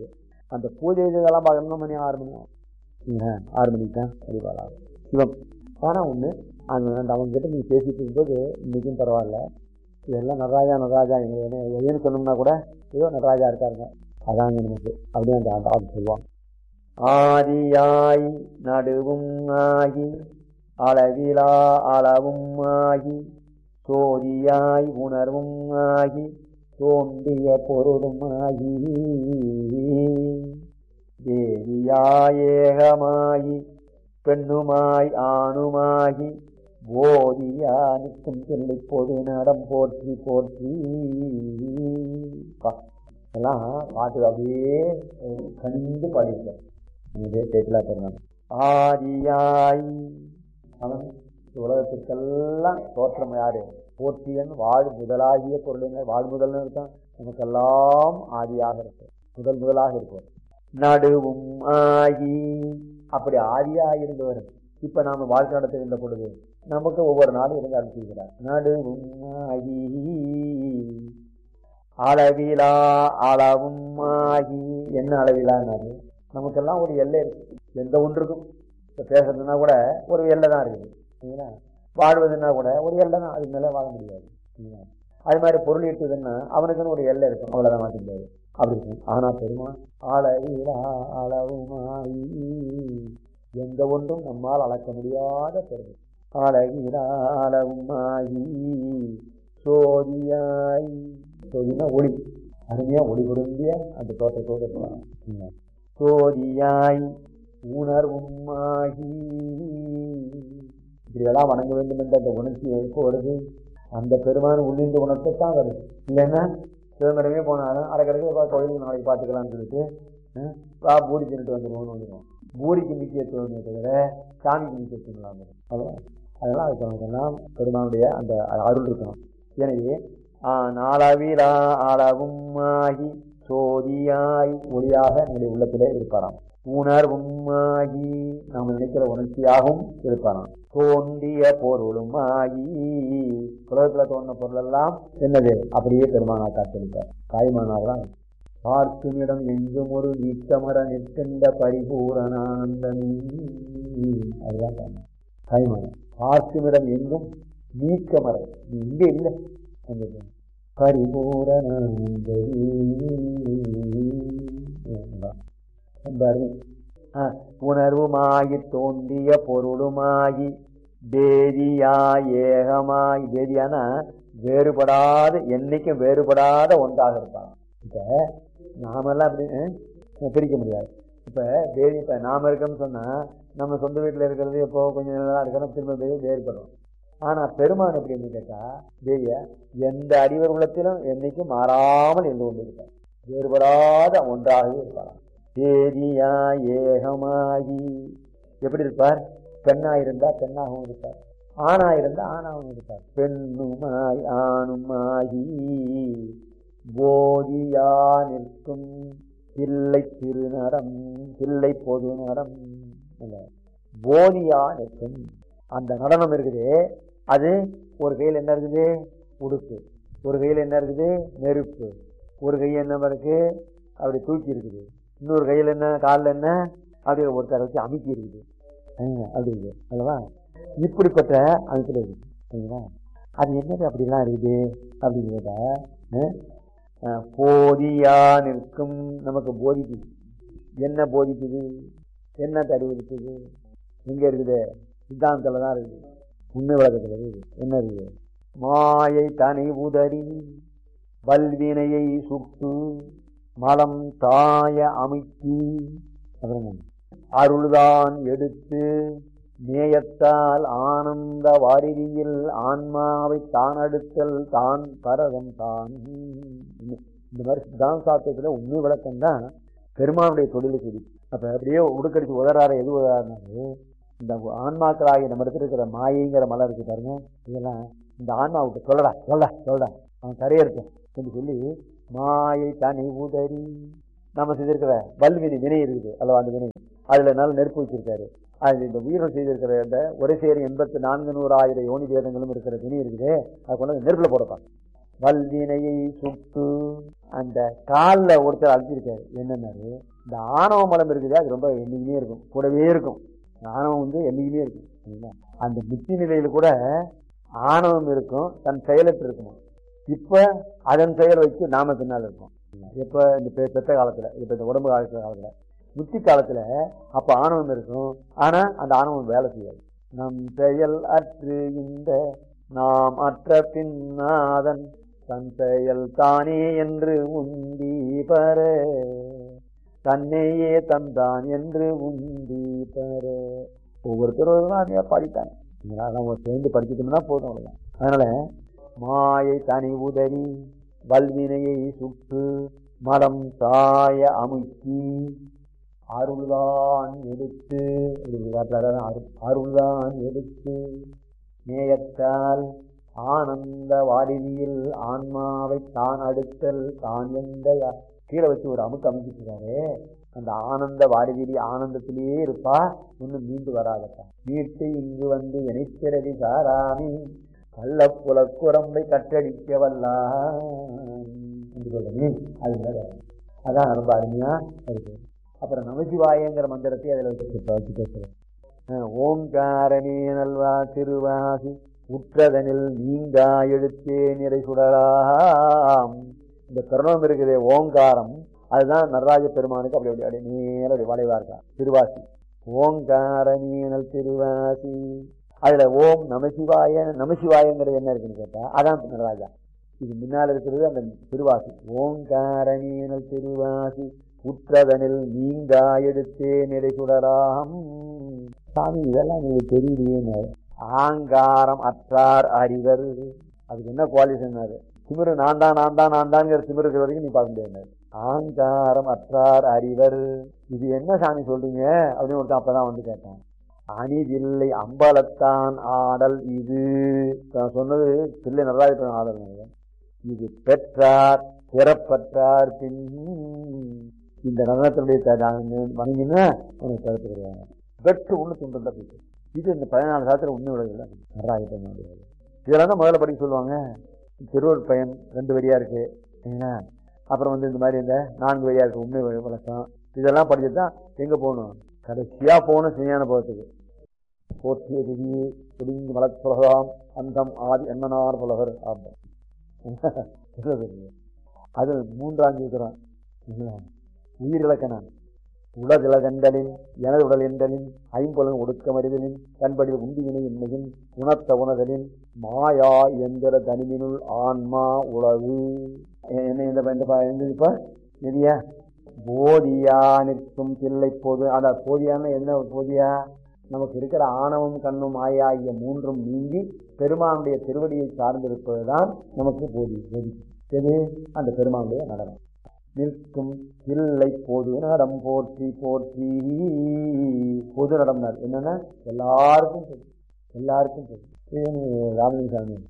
[SPEAKER 4] அந்த பூஜை இதெல்லாம் பார்க்கணும்னா மணி ஆறு மணி ஆகும் இல்லையா? ஆறு மணிக்கு தான் வழிபாடாகும் சிவம் ஆனா ஒண்ணு அந்த அவங்க கிட்ட நீங்க பேசிட்டு இருக்கும்போது இன்னைக்கும் பரவாயில்ல இதெல்லாம் நடராஜா நடராஜா எங்க என்ன எதுன்னு சொன்னோம்னா கூட ஏதோ நடராஜா இருக்காருங்க அதாங்க நமக்கு அப்படின்னு அந்த அந்த ஆள் சொல்லுவாங்க ஆதியாய் நடுவும் ஆகி அளவிலா அளவும் ஆகி சோதியாய் உணர்வும் ஆகி தோன்றிய பொருளும் ஆகி தேவியாயேகமாயி பெண்ணுமாய் ஆணுமாகி போதியா நிற்கும் பிள்ளை பொது நடம் போற்றி போற்றி பா, இதெல்லாம் பாட்டு அப்படியே அஹ், கனிந்து பாடியிருக்கார் இதே தேட்டிலா பெருமாள் ஆதியாய் அவன் இந்த உலகத்திற்கெல்லாம் தோற்றம் யாரு போற்றியன் வாழ் முதலாகிய பொருளுங்க வாழ் முதல்னு இருக்கான் நமக்கெல்லாம் ஆதியாக இருக்கும் முதல் முதலாக இருக்கும் நடுவும் ஆகி அப்படி ஆதியாக இருந்தவர் இப்ப நாம வாழ்க்கை நடத்துகின்ற பொழுது நமக்கு ஒவ்வொரு நாளும் இருந்து அனுப்பிக்கிறார் நடுவும் ஆகி அளவிலா அளவும் ஆகி என்ன அளவிலான்னாரு நமக்கெல்லாம் ஒரு எல்லை இருக்கு எந்த ஒன்றுக்கும் இப்ப பேசுறதுன்னா கூட ஒரு எல்லை தான் இருக்குது சரிங்களா வாழ்வதுன்னா கூட ஒரு எல்லை தான் அதுக்கு மேல வாழ முடியாது சரிங்களா? அது மாதிரி பொருள் ஈட்டுதுன்னா அவனுக்குன்னு ஒரு எல்லை இருக்கும் அவ்வளவுதான் மாற்ற முடியாது அப்படி இருக்கும் ஆனா பெருமா அளவிலா அளவுமாயி எந்த ஒன்றும் நம்மால் அளக்க முடியாத பெருமை அழகிலா அளவுமாயி சோதியாய் சோதினா ஒளி அருமையா ஒளி பொருந்திய அந்த தோட்டத்தோடு இருக்கலாம் சரிங்களா? சோதியாய் உணர்வும் ஆகி இப்படியெல்லாம் வணங்க வேண்டும் என்ற அந்த உணர்ச்சி எப்போ வருது அந்த பெருமான உள்ளிருந்து உணர்த்தத்தான் வருது இல்லைன்னா சிதம்பரமே போனாலும் அடக்கடக்கு கோயிலுக்கு நாளைக்கு பார்த்துக்கலாம்னு சொல்லிட்டு அஹ், வா பூரி தின்னுட்டு வந்துடுவோம்னு வந்துடுவோம் பூரிக்கு முக்கியத்துவம் தவிர சாமிக்கு முக்கியத்துவம் இல்லாமல் அதான் அதெல்லாம் அதுக்கு நமக்கெல்லாம் பெருமானுடைய அந்த அருள் இருக்கணும் எனவே நாளவிலா அளவும் ஆகி சோதியாய் ஒளியாக நம்முடைய உள்ளத்திலே இருப்பாராம் உணர்வும் ஆகி நாம் நினைக்கிற உணர்ச்சியாகவும் இருப்பாராம் தோன்றிய பொருளும் ஆகி உலகத்துல தோன்ற பொருள் எல்லாம் என்னது அப்படியே பெருமானா காத்திருப்பார் தாய்மானார் தான் பார்க்குமிடம் எங்கும் ஒரு நீக்கமர நிற்கின்ற பரிபூரணானந்தமே அதுதான் காரணம். தாய்மானார் பார்க்குமிடம் எங்கும் நீக்கமர நீ இங்க இல்லை அங்க இரு. பரிபூரணானந்தமே ரொம்ப அருமை. ஆ, உணர்வுமாகி தோன்றிய பொருளுமாகி பேதியா ஏகமாய் பேதியானா வேறுபடாத என்னைக்கும் வேறுபடாத ஒன்றாக இருப்பாங்க இப்ப நாமெல்லாம் அப்படி அஹ், பிரிக்க முடியாது இப்ப பேதி இப்ப நாம இருக்கோம்னு சொன்னா நம்ம சொந்த வீட்டுல இருக்கிறது எப்போ கொஞ்சம் நல்லா இருக்கணும் திரும்ப பேதி வேறுபடும் ஆனா பெருமான் எப்படின்னு கேட்டா தேவிய எந்த அறிவர் குலத்திலும் என்னைக்கும் மாறாமல் இருந்து கொண்டிருக்கார் வேறுபடாத ஒன்றாகவே இருப்பாராம் தேதியா ஏகமாகி எப்படி இருப்பார் பெண்ணா இருந்தா பெண்ணாகவும் இருப்பார் ஆணா இருந்தா ஆணாகவும் இருப்பார் பெண்ணுமாய் ஆணுமாகி போதியா நிற்கும் பிள்ளை திருநடம் பிள்ளை பொது நடம் இல்ல, போதியா நிற்கும் அந்த நடனம் இருக்குது அது ஒரு கையில் என்ன இருக்குது உடுப்பு ஒரு கையில் என்ன இருக்குது நெருப்பு ஒரு கை என்ன இருக்கு அப்படி தூக்கி இருக்குது இன்னொரு கையில் என்ன காலில் என்ன அப்படி ஒருத்தரை வச்சு அமுக்கி இருக்குது ஆஹ், அப்படி இருக்குது அல்லவா இப்படிப்பட்ட அமைப்பில் இருக்குது சரிங்களா அது என்னது அப்படிலாம் இருக்குது அப்படின்னு கேட்டா ஆஹ், ஆஹ், போதியா நிற்கும் நமக்கு போதிக்குது என்ன போதிக்குது என்ன அறிவுறுத்துது எங்க இருக்குது சித்தாந்தத்துல தான் இருக்குது உண்மை விளக்கத்துல இருக்குது என்ன இருக்குது மாயை தனி உதறி வல்வினையை சுட்டு மலம் தாய அமைக்கி அப்புறம் என்ன? அருள்தான் எடுத்து நேயத்தால் ஆனந்த வாரிதியில் ஆன்மாவை தான் அடுத்தல் தான் பரதம் தான் இந்த மாதிரி சித்தாந்த சாத்தியத்துல உண்மை விளக்கம் தான் பெருமானுடைய தொழிலுக்கு இது அப்ப அப்படியே உடுக்கடிச்சு உதறாரு எது உதறாருனாரு இந்த ஆன்மாக்களாகிய நம்ம இடத்துல இருக்கிற மாயைங்கிற மலர் இருக்கு பாருங்க இதெல்லாம் இந்த ஆன்மாவுக்கு சொல்லடா சொல்லடா சொல்லடா அவன் கரையேற்கும் என்று சொல்லி மாயை தனி உதறி நம்ம செய்திருக்கிற வல்வினை வினை இருக்குது அல்லவா அந்த வினை அதுல நல்ல நெருப்பு வச்சிருக்காரு அது இந்த உயிரம் செய்திருக்கிற அந்த ஒரு சேரி எண்பத்தி நான்கு நூறு ஆயிரம் யோனி வேதங்களும் இருக்கிற வினை இருக்குது அது கொண்டு வந்து நெருப்புல போடப்பான் வல்வினையை சுட்டு அந்த காலில் ஒருத்தர் அழைச்சிருக்காரு என்னன்னாரு இந்த ஆணவ மலம் இருக்குது அது ரொம்ப என்னைக்குமே இருக்கும் கூடவே இருக்கும் ஆணவம் வந்து என்னைக்குமே இருக்கும் சரிங்களா? அந்த முத்தி நிலையில கூட ஆணவம் இருக்கும் தன் செயலற்று இருக்குமா இப்ப அதன் செயல் வச்சு நாம பின்னால் இருக்கோம் எப்ப இந்த பெ- பெத்த காலத்துல இப்ப இந்த உடம்பு காலத்துல காலத்துல முத்தி காலத்துல அப்ப ஆணவம் இருக்கும் ஆனா அந்த ஆணவம் வேலை செய்யாது நம் செயல் அற்று இந்த நாம் அற்ற பின்னாதன் தன் செயல் தானே என்று உந்தி பெற தன்னையே தந்தான் என்று உந்தி பெற ஒவ்வொருத்தரும் அதையா பாடிட்டாங்க இதனால நம்ம சேர்ந்து படிச்சுட்டோம்னா போதும் அவ்வளவுதான் அதனால மாயை தனி உதறி வல்வினையை சுற்று மலம் சாய அமுக்கி அருள்தான் எடுத்து இப்படி காட்டுறாரு, அருள்- அருள்தான் எடுத்து நேயத்தால் ஆனந்த வாடினியில் ஆன்மாவை தான் அடுத்தல் தான் எந்த கீழே வச்சு ஒரு அமுக்கு அமைச்சிருக்காரு அந்த ஆனந்த வாடிவிலி ஆனந்தத்திலேயே இருப்பா ஒன்னும் மீண்டு வராதப்பா மீட்டு இங்கு வந்து இணைத்திரவி சாராமி கள்ள புலக்குரம்பை கட்டடிக்க வல்லான் என்று சொல்றமே அது மேல அதான் ரொம்ப அருமையா இருக்கு அப்புறம் நமசிவாயங்கிற மந்திரத்தை அதில் வச்சு வச்சு பேசுறேன் அஹ் ஓங்காரனே நல்வா திருவாசி உற்றதனில் நீங்கா எழுத்தே நிறை சுடராம் இந்த பிரணவம் இருக்குதே ஓங்காரம் அதுதான் நடராஜ பெருமானுக்கு அப்படி அப்படி அப்படி நேரம் அப்படி வளைவா இருக்கா திருவாசி ஓங்காரமீனல் திருவாசி அதுல ஓம் நமசிவாய நமசிவாயங்கிறது என்ன இருக்குன்னு கேட்டா அதான் நடராஜா இது முன்னால் இருக்கிறது அந்த திருவாசி ஓங்காரமீனல் திருவாசி உற்றதனில் நீங்கா எடுத்தே நிறை சுடராம் சாமி இதெல்லாம் நீங்க தெரியலையே ஆங்காரம் அற்றார் அறிவர் அதுக்கு என்ன குவாலிஃபிகேஷன் திமிரு நான் தான் நான் தான் நான் தான்ங்கிற திமிரு இருக்கிற வரைக்கும் நீ பார்க்க முடியாது ஆங்காரம் அற்றார் அறிவர் இது என்ன சாமி சொல்றீங்க அப்படின்னு ஒருத்தன் அப்பதான் வந்து கேட்டான் அணிதில்லை அம்பலத்தான் ஆடல் இது நான் சொன்னது பிள்ளை நடராஜ ஆடல் இது பெற்றார் பிறப்பற்றார் பின் இந்த நடனத்தினுடைய வணங்கினா உனக்கு கருத்து கிடையாது பெற்று ஒண்ணு துண்டு போயிட்டு இது இந்த பதினாலு சாத்திரம் உண்மை விடவில்லை நடராஜ இதெல்லாம் தான் முதல்ல படிக்க சொல்லுவாங்க திருவூர் பயன் ரெண்டு வரியா இருக்கு சரிங்களா அப்புறம் வந்து இந்த மாதிரி இந்த நான்கு வரியா இருக்கு உண்மை வழி- விளக்கம் இதெல்லாம் படிச்சுட்டு தான் எங்க போகணும் கடைசியா போகணும் சிஞான போகத்துக்கு போற்றிய திதி குடிங்கி மலப்புலகாம் அந்தம் ஆதி எண்ணனார் புலகர் ஆபம் அது மூன்றாம் இருக்கிறான் உயிரிழக்கணன் உலகிழகண்டலின் எனது உடல் என்றலின் ஐம்பொலன் ஒடுக்கமறிதலின் கண்படில் உண்டியினை இன்மையின் உணர்த்த உணதலின் மாயா எந்திர தனிமினுள் ஆன்மா உளவு என்ன இந்த ப- இந்த ப- இந்த இப்ப நெறியா போதியா நிற்கும் பிள்ளை போது அத போதியான என்ன போதியா நமக்கு இருக்கிற ஆணவம் கண்ணும் மாயா ஆகிய மூன்றும் நீங்கி பெருமானுடைய திருவடியை சார்ந்திருப்பதுதான் நமக்கு போதி போதி எது அந்த பெருமானுடைய நடனம் நிற்கும் இல்லை பொது நடம் போற்றி போற்றி பொது நடம்னார் என்னன்னா எல்லாருக்கும் பொது எல்லாருக்கும் பொது இது ராமலிங்க சாமி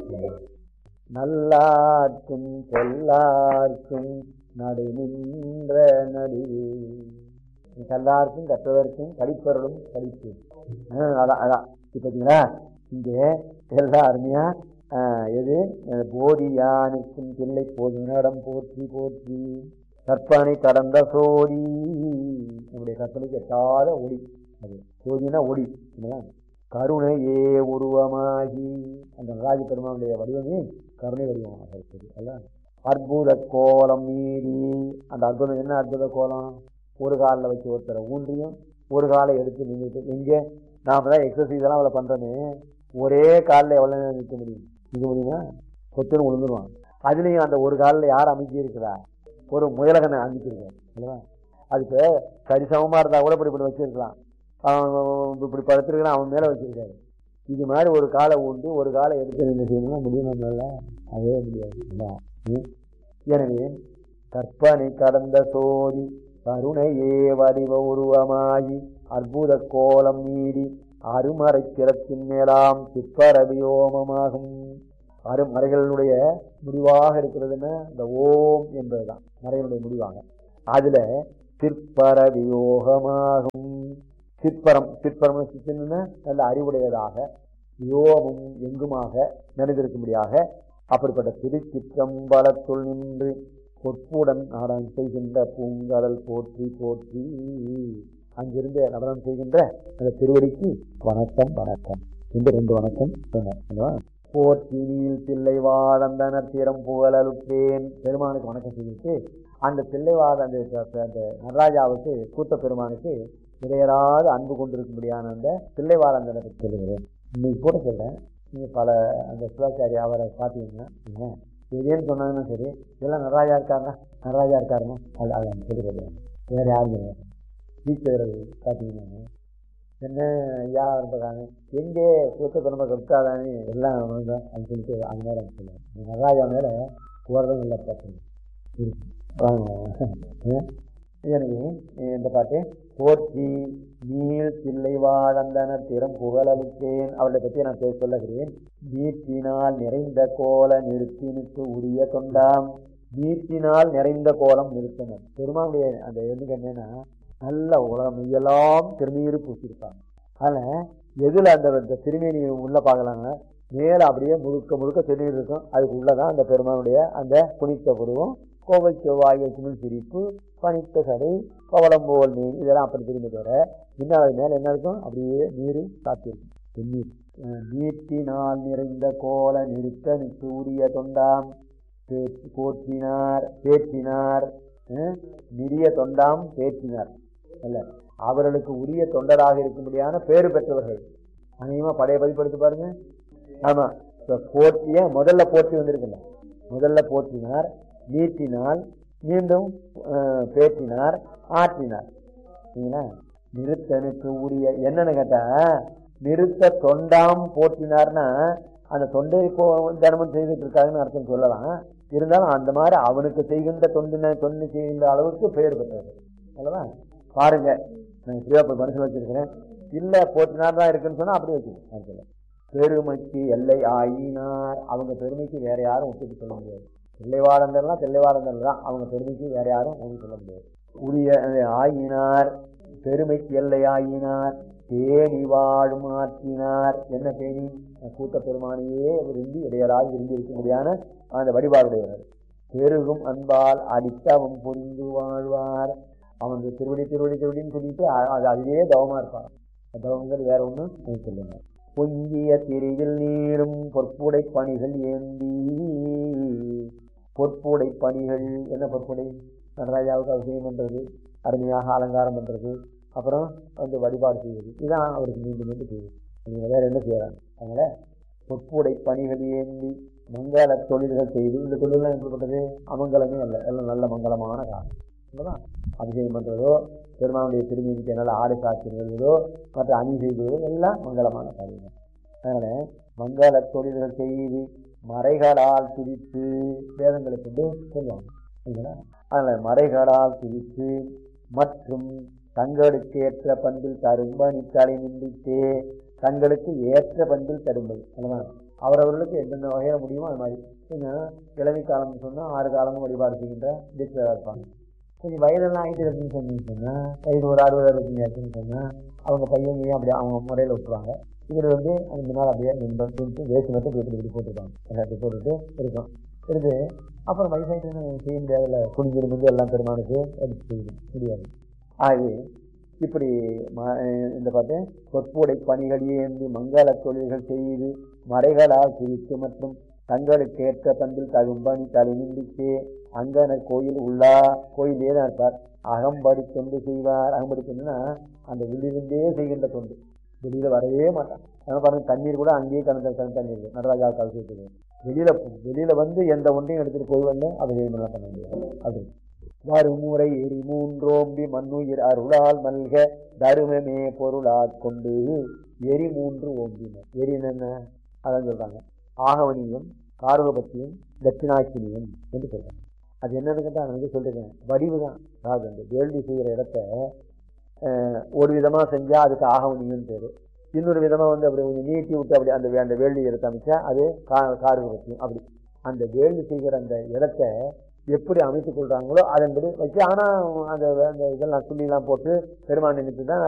[SPEAKER 4] நல்லார்க்கும் பொல்லார்க்கும் நடு நின்ற நடுவே கல்லாருக்கும் கற்றவர்க்கும் கடிப்பவர்களும் கடிப்பு ஆஹ் அதான் அதான் இப்ப பாத்தீங்களா இங்க எல்லாம் அருமையா ஆஹ் எது அஹ் போதியானுக்கும் பிள்ளை போதினிடம் போற்றி போற்றி கற்பனை கடந்த சோடி நம்முடைய கற்பனைக்கு எட்டாத ஒளி அது சோதினா ஒளி இல்லையா? கருணையே உருவமாகி அந்த நடராஜ பெருமானுடைய வடிவமே கருணை வடிவமாக இருக்குது அல்ல அற்புத கோலம் மீறி அந்த அற்புதம் என்ன அற்புத கோலம் ஒரு காலில் வச்சு ஒருத்தரை ஊன்றியும் ஒரு காலை எடுத்து நின்றுட்டு எங்கே நாம தான் எக்ஸசைஸ் எல்லாம் அவளை பண்றோமே ஒரே காலில் எவ்வளவு நேரம் நிற்க முடியும் நிற்க முடியுமா கொத்துன்னு விழுந்துருவான் அதுலயும் அந்த ஒரு காலில் யார் அமைச்சி இருக்கிறா ஒரு முயலகனை அமைச்சிருக்காரு இல்லையா அதுக்கு சரிசமமா இருந்தா கூட இப்படி இப்படி வச்சிருக்கலாம் அவன் இப்படி படுத்திருக்கிறான் அவன் மேல வச்சிருக்காரு இது மாதிரி ஒரு காலை ஊண்டி ஒரு காலை எடுத்து நின்று செய்யணும்னா முடியும் நம்மளால அதே முடியாது இல்லையா? ம். எனவே கற்பனை கடந்த சோதி கருணையே வடிவ உருவமாகி அற்புத கோலம் நீடி அருமறை சிறத்தின் மேலாம் சிற்பரவியோமமாகும் அருமறைகளுடைய முடிவாக இருக்கிறதுன்னா இந்த ஓம் என்பதுதான் மறைகளுடைய முடிவாக அதுல சிற்பரவியோகமாகும் சிற்பரம் சிற்பரம் சிற்பம்னா நல்ல அறிவுடையதாக யோகமும் எங்குமாக நிறைந்திருக்கும்படியாக அப்படிப்பட்ட திருச்சிற்றம்பலத்துள் நின்று பொற்புடன் நாடகம் செய்கின்ற பூங்கடல் போற்றி போற்றி அங்கிருந்து நடனம் செய்கின்ற அந்த திருவடிக்கு வணக்கம் வணக்கம் இந்த ரெண்டு வணக்கம் சொன்னார் அல்லவா? போற்றி நீல் தில்லை வாழந்தனர் திறம் புகழலுற்றேன் பெருமானுக்கு வணக்கம் செய்துட்டு அந்த தில்லைவாத அந்த அந்த நடராஜாவுக்கு கூத்த பெருமானுக்கு இடையராது அன்பு கொண்டிருக்கும்படியான அந்த தில்லைவாழந்தனரை சொல்லுகிறேன் இன்னைக்கு கூட சொல்றேன் நீங்க பல அந்த சிவாச்சாரி அவரை பார்த்தீங்கன்னா என்ன எதேன்னு சொன்னாங்கன்னா சரி இதெல்லாம் நடராஜா இருக்காருன்னா நடராஜா இருக்காருன்னா அது அது சொல்லுகிறது வேற யாருமே இல்லை. டீச்சர்கள் பார்த்தீங்கன்னா என்ன ஐயா இருப்பாங்க எங்கே கூத்த பெருமை கெடுத்தாதானே எல்லாம் அவங்க அப்படின்னு சொல்லிட்டு அந்த நேரம் சொல்லுவாங்க நடராஜா மேல போறதும் இல்லை பிரச்சனை இருக்கு வாங்க. எனக்கு இந்த பாட்டு போற்றி நீள் தில்லை வாழந்தன திறம் புகழலுற்றேன் அவளை பற்றி நான் பேச சொல்லுகிறேன் நீட்டினால் நிறைந்த கோல நிறுத்தினுக்கு உரிய தொண்டாம் நீட்டினால் நிறைந்த கோலம் நிறுத்தினர் பெருமாளுடைய அந்த எதுக்கு என்னன்னா நல்ல உலகம் எல்லாம் திருநீர் பூசியிருப்பாங்க அதில் எதில் அந்த அந்த திருமேனி உள்ள பார்க்கலாங்க மேலே அப்படியே முழுக்க முழுக்க திருநீர் இருக்கும் அதுக்கு உள்ளதான் அந்த பெருமானுடைய அந்த புனித்த புருவம் கோவை செவ்வாய் சிமிழ் சிரிப்பு பனித்த சடை பவளம்போல் நீர் இதெல்லாம் அப்படி திரும்பி தவிர பின்னால் அது மேலே என்ன இருக்கும் அப்படியே நீர் காத்திருக்கும் தென்னீர் அஹ் நீட்டினால் நிறைந்த கோல நிறுத்த சூரிய தொண்டாம் பேச்சு- போற்றினார் பேற்றினார் அஹ் நிறிய தொண்டாம் பேற்றினார் அல்ல அவர்களுக்கு உரிய தொண்டராக இருக்கும்படியான பேறு பெற்றவர்கள் அநேகமா பழைய பதிப்படுத்து பாருங்க ஆமா இப்ப போற்றிய முதல்ல போற்றி வந்திருக்குல்ல முதல்ல போற்றினார் நீட்டினால் மீண்டும் அஹ், பேற்றினார் ஆற்றினார் சரிங்களா நிறுத்தனுக்கு உரிய என்னன்னு கேட்டா நிறுத்த தொண்டாம் போற்றினார்னா அந்த தொண்டை இப்போ தினமும் செய்துட்டு இருக்காருன்னு அர்த்தம் சொல்லலாம் இருந்தாலும் அந்த மாதிரி அவனுக்கு செய்கின்ற தொண்டின தொண்டு செய்கின்ற அளவுக்கு பெயர் பெற்றது அல்லவா பாருங்க நான் இப்படியா போய் மனசில் வச்சிருக்கிறேன் இல்ல போற்றினார் தான் இருக்குன்னு சொன்னா அப்படியே வச்சுக்கேன் அர்த்தம் பெருமைக்கு எல்லை ஆயினார் அவங்க பெருமைக்கு வேற யாரும் ஒத்துட்டு சொல்ல முடியாது தில்லைவாடந்தர்லாம் தில்லைவாடந்தர் தான் அவங்க பெருமைக்கு வேற யாரும் ஒன்று சொல்ல முடியாது உரிய அஹ், ஆயினார் பெருமைக்கு எல்லை ஆயினார் பேணி வாழும் ஆற்றினார் என்ன பேணி கூட்ட பெருமானையே விரும்பி இடையராது விரும்பி இருக்க முடியான அந்த வழிபாடுடையவர் பெருகும் அன்பால் அடித்தவம் புரிந்து வாழ்வார் அவனுக்கு திருவடி திருவடி திருவடின்னு சொல்லிட்டு அ- அது அதுவே தவமா இருப்பான் தவங்கிறது வேற ஒன்றும் சொல்லுங்க பொங்கிய திரியில் நீரும் பொற்புடை பணிகள் ஏந்தி பொற்புடை பணிகள் என்ன பொற்புடை நடராஜாவுக்கு அவசியம் பண்றது அருமையாக அலங்காரம் பண்றது அப்புறம் வந்து வழிபாடு செய்வது இதுதான் அவருக்கு மீண்டும் மீண்டும் செய்வது நீங்க வேற என்ன செய்யறாங்க அதனால பொற்புடை பணிகள் ஏந்தி மங்கள தொழில்கள் செய்து இந்த தொழிலாம் எப்படிப்பட்டது அமங்கலமே அல்ல எல்லாம் நல்ல மங்களமான காலம் இல்லைவா அபிஷேகம் பண்றதோ பெருமானுடைய திருமணிக்கு நல்ல ஆடை சாட்சி நிகழ்வதோ மற்ற அணி செய்வதோ எல்லாம் மங்களமான காரியங்கள் அதனால மங்கள தொழில்கள் செய்து மறைகளால் பிரித்து வேதங்களை கொண்டு சொல்லுவாங்க சரிங்களா அதனால மறைகளால் பிரித்து மற்றும் தங்களுக்கு ஏற்ற பண்பில் தரும்பணி தலை நின்றுட்டே தங்களுக்கு ஏற்ற பண்பில் தரும்படி அல்லவா அவரவர்களுக்கு எந்தெந்த வகையில முடியுமோ அது மாதிரி கொஞ்சம் இளமை காலம்னு சொன்னா ஆறு காலமும் வழிபாடு செய்கின்ற தீட்சையாக இருப்பாங்க கொஞ்சம் வயதெல்லாம் ஆகிட்டு இருக்குன்னு சொன்னீங்கன்னு சொன்னா வயது ஒரு அறுபது அறுபத்தஞ்சாச்சுன்னு சொன்னா அவங்க பையன் ஏன் அப்படி அவங்க முறையில் விட்டுருவாங்க இவர் வந்து அந்த நாள் அப்படியே நின்று துணிச்சு வேஸ்ட் மட்டும் இப்படி இப்படி போட்டுருப்பாங்க எல்லாத்தையும் போட்டுட்டு இருக்கும் இருந்து அப்புறம் வயசாயிட்டு செய்ய முடியாதுல்ல குடிஞ்சிரு நிமிந்து எல்லாம் பெருமானுக்கு எடுத்து செய்ய முடியாது ஆகவே இப்படி ம- இந்த பார்த்து சொற்புடை பணிகள் ஏந்தி மங்கள தொழில்கள் செய்து மறைகளால் சிரித்து மற்றும் தங்களுக்கேற்ற பண்பில் தகும்பணி தலை நின்றுச்சே அங்கனர் கோயில் உள்ளா கோயிலே தான் இருப்பார் அகம்படி தொண்டு செய்வார் அகம்படி தொண்டுனா அந்த உள்ளிருந்தே செய்கின்ற தொண்டு வெளியில வரவே மாட்டான் அதனால பாருங்க தண்ணீர் கூட அங்கேயே கலந்த கலந்த தண்ணீர் நடராஜா கலந்து வெளியில வெளியில வந்து எந்த ஒன்றையும் எடுத்துட்டு போய் வந்து அதை வேணும்னா பண்ண முடியாது அது வருமுறை எரி மூன்றோம்பி மண்ணுயிர் அருளால் மல்க தருமமே பொருளாற் கொண்டு எரி மூன்று ஓம்பினர் எரின்னு என்ன அதான் சொல்றாங்க ஆகவனியும் கார்வபத்தியும் தட்சிணாக்கினியும் என்று சொல்றாங்க அது என்னன்னு கேட்டா நான் வந்து சொல்றேன் வடிவு தான் அதாவது அந்த வேள்வி செய்யற இடத்த அஹ், ஒரு விதமா செஞ்சா அதுக்கு ஆகவனியும் பேரு இன்னொரு விதமா வந்து அப்படி கொஞ்சம் நீட்டி விட்டு அப்படி அந்த வே- அந்த வேள்வி இடத்தை அமைச்சா அது கா கார்வபத்தியம் அப்படி அந்த வேள்வி செய்கிற அந்த இடத்த எப்படி அமைத்துக் கொள்றாங்களோ அதன்படி வச்சு ஆனா அந்த அந்த இதெல்லாம் துணிலாம் போட்டு பெருமான் நினைத்து தான்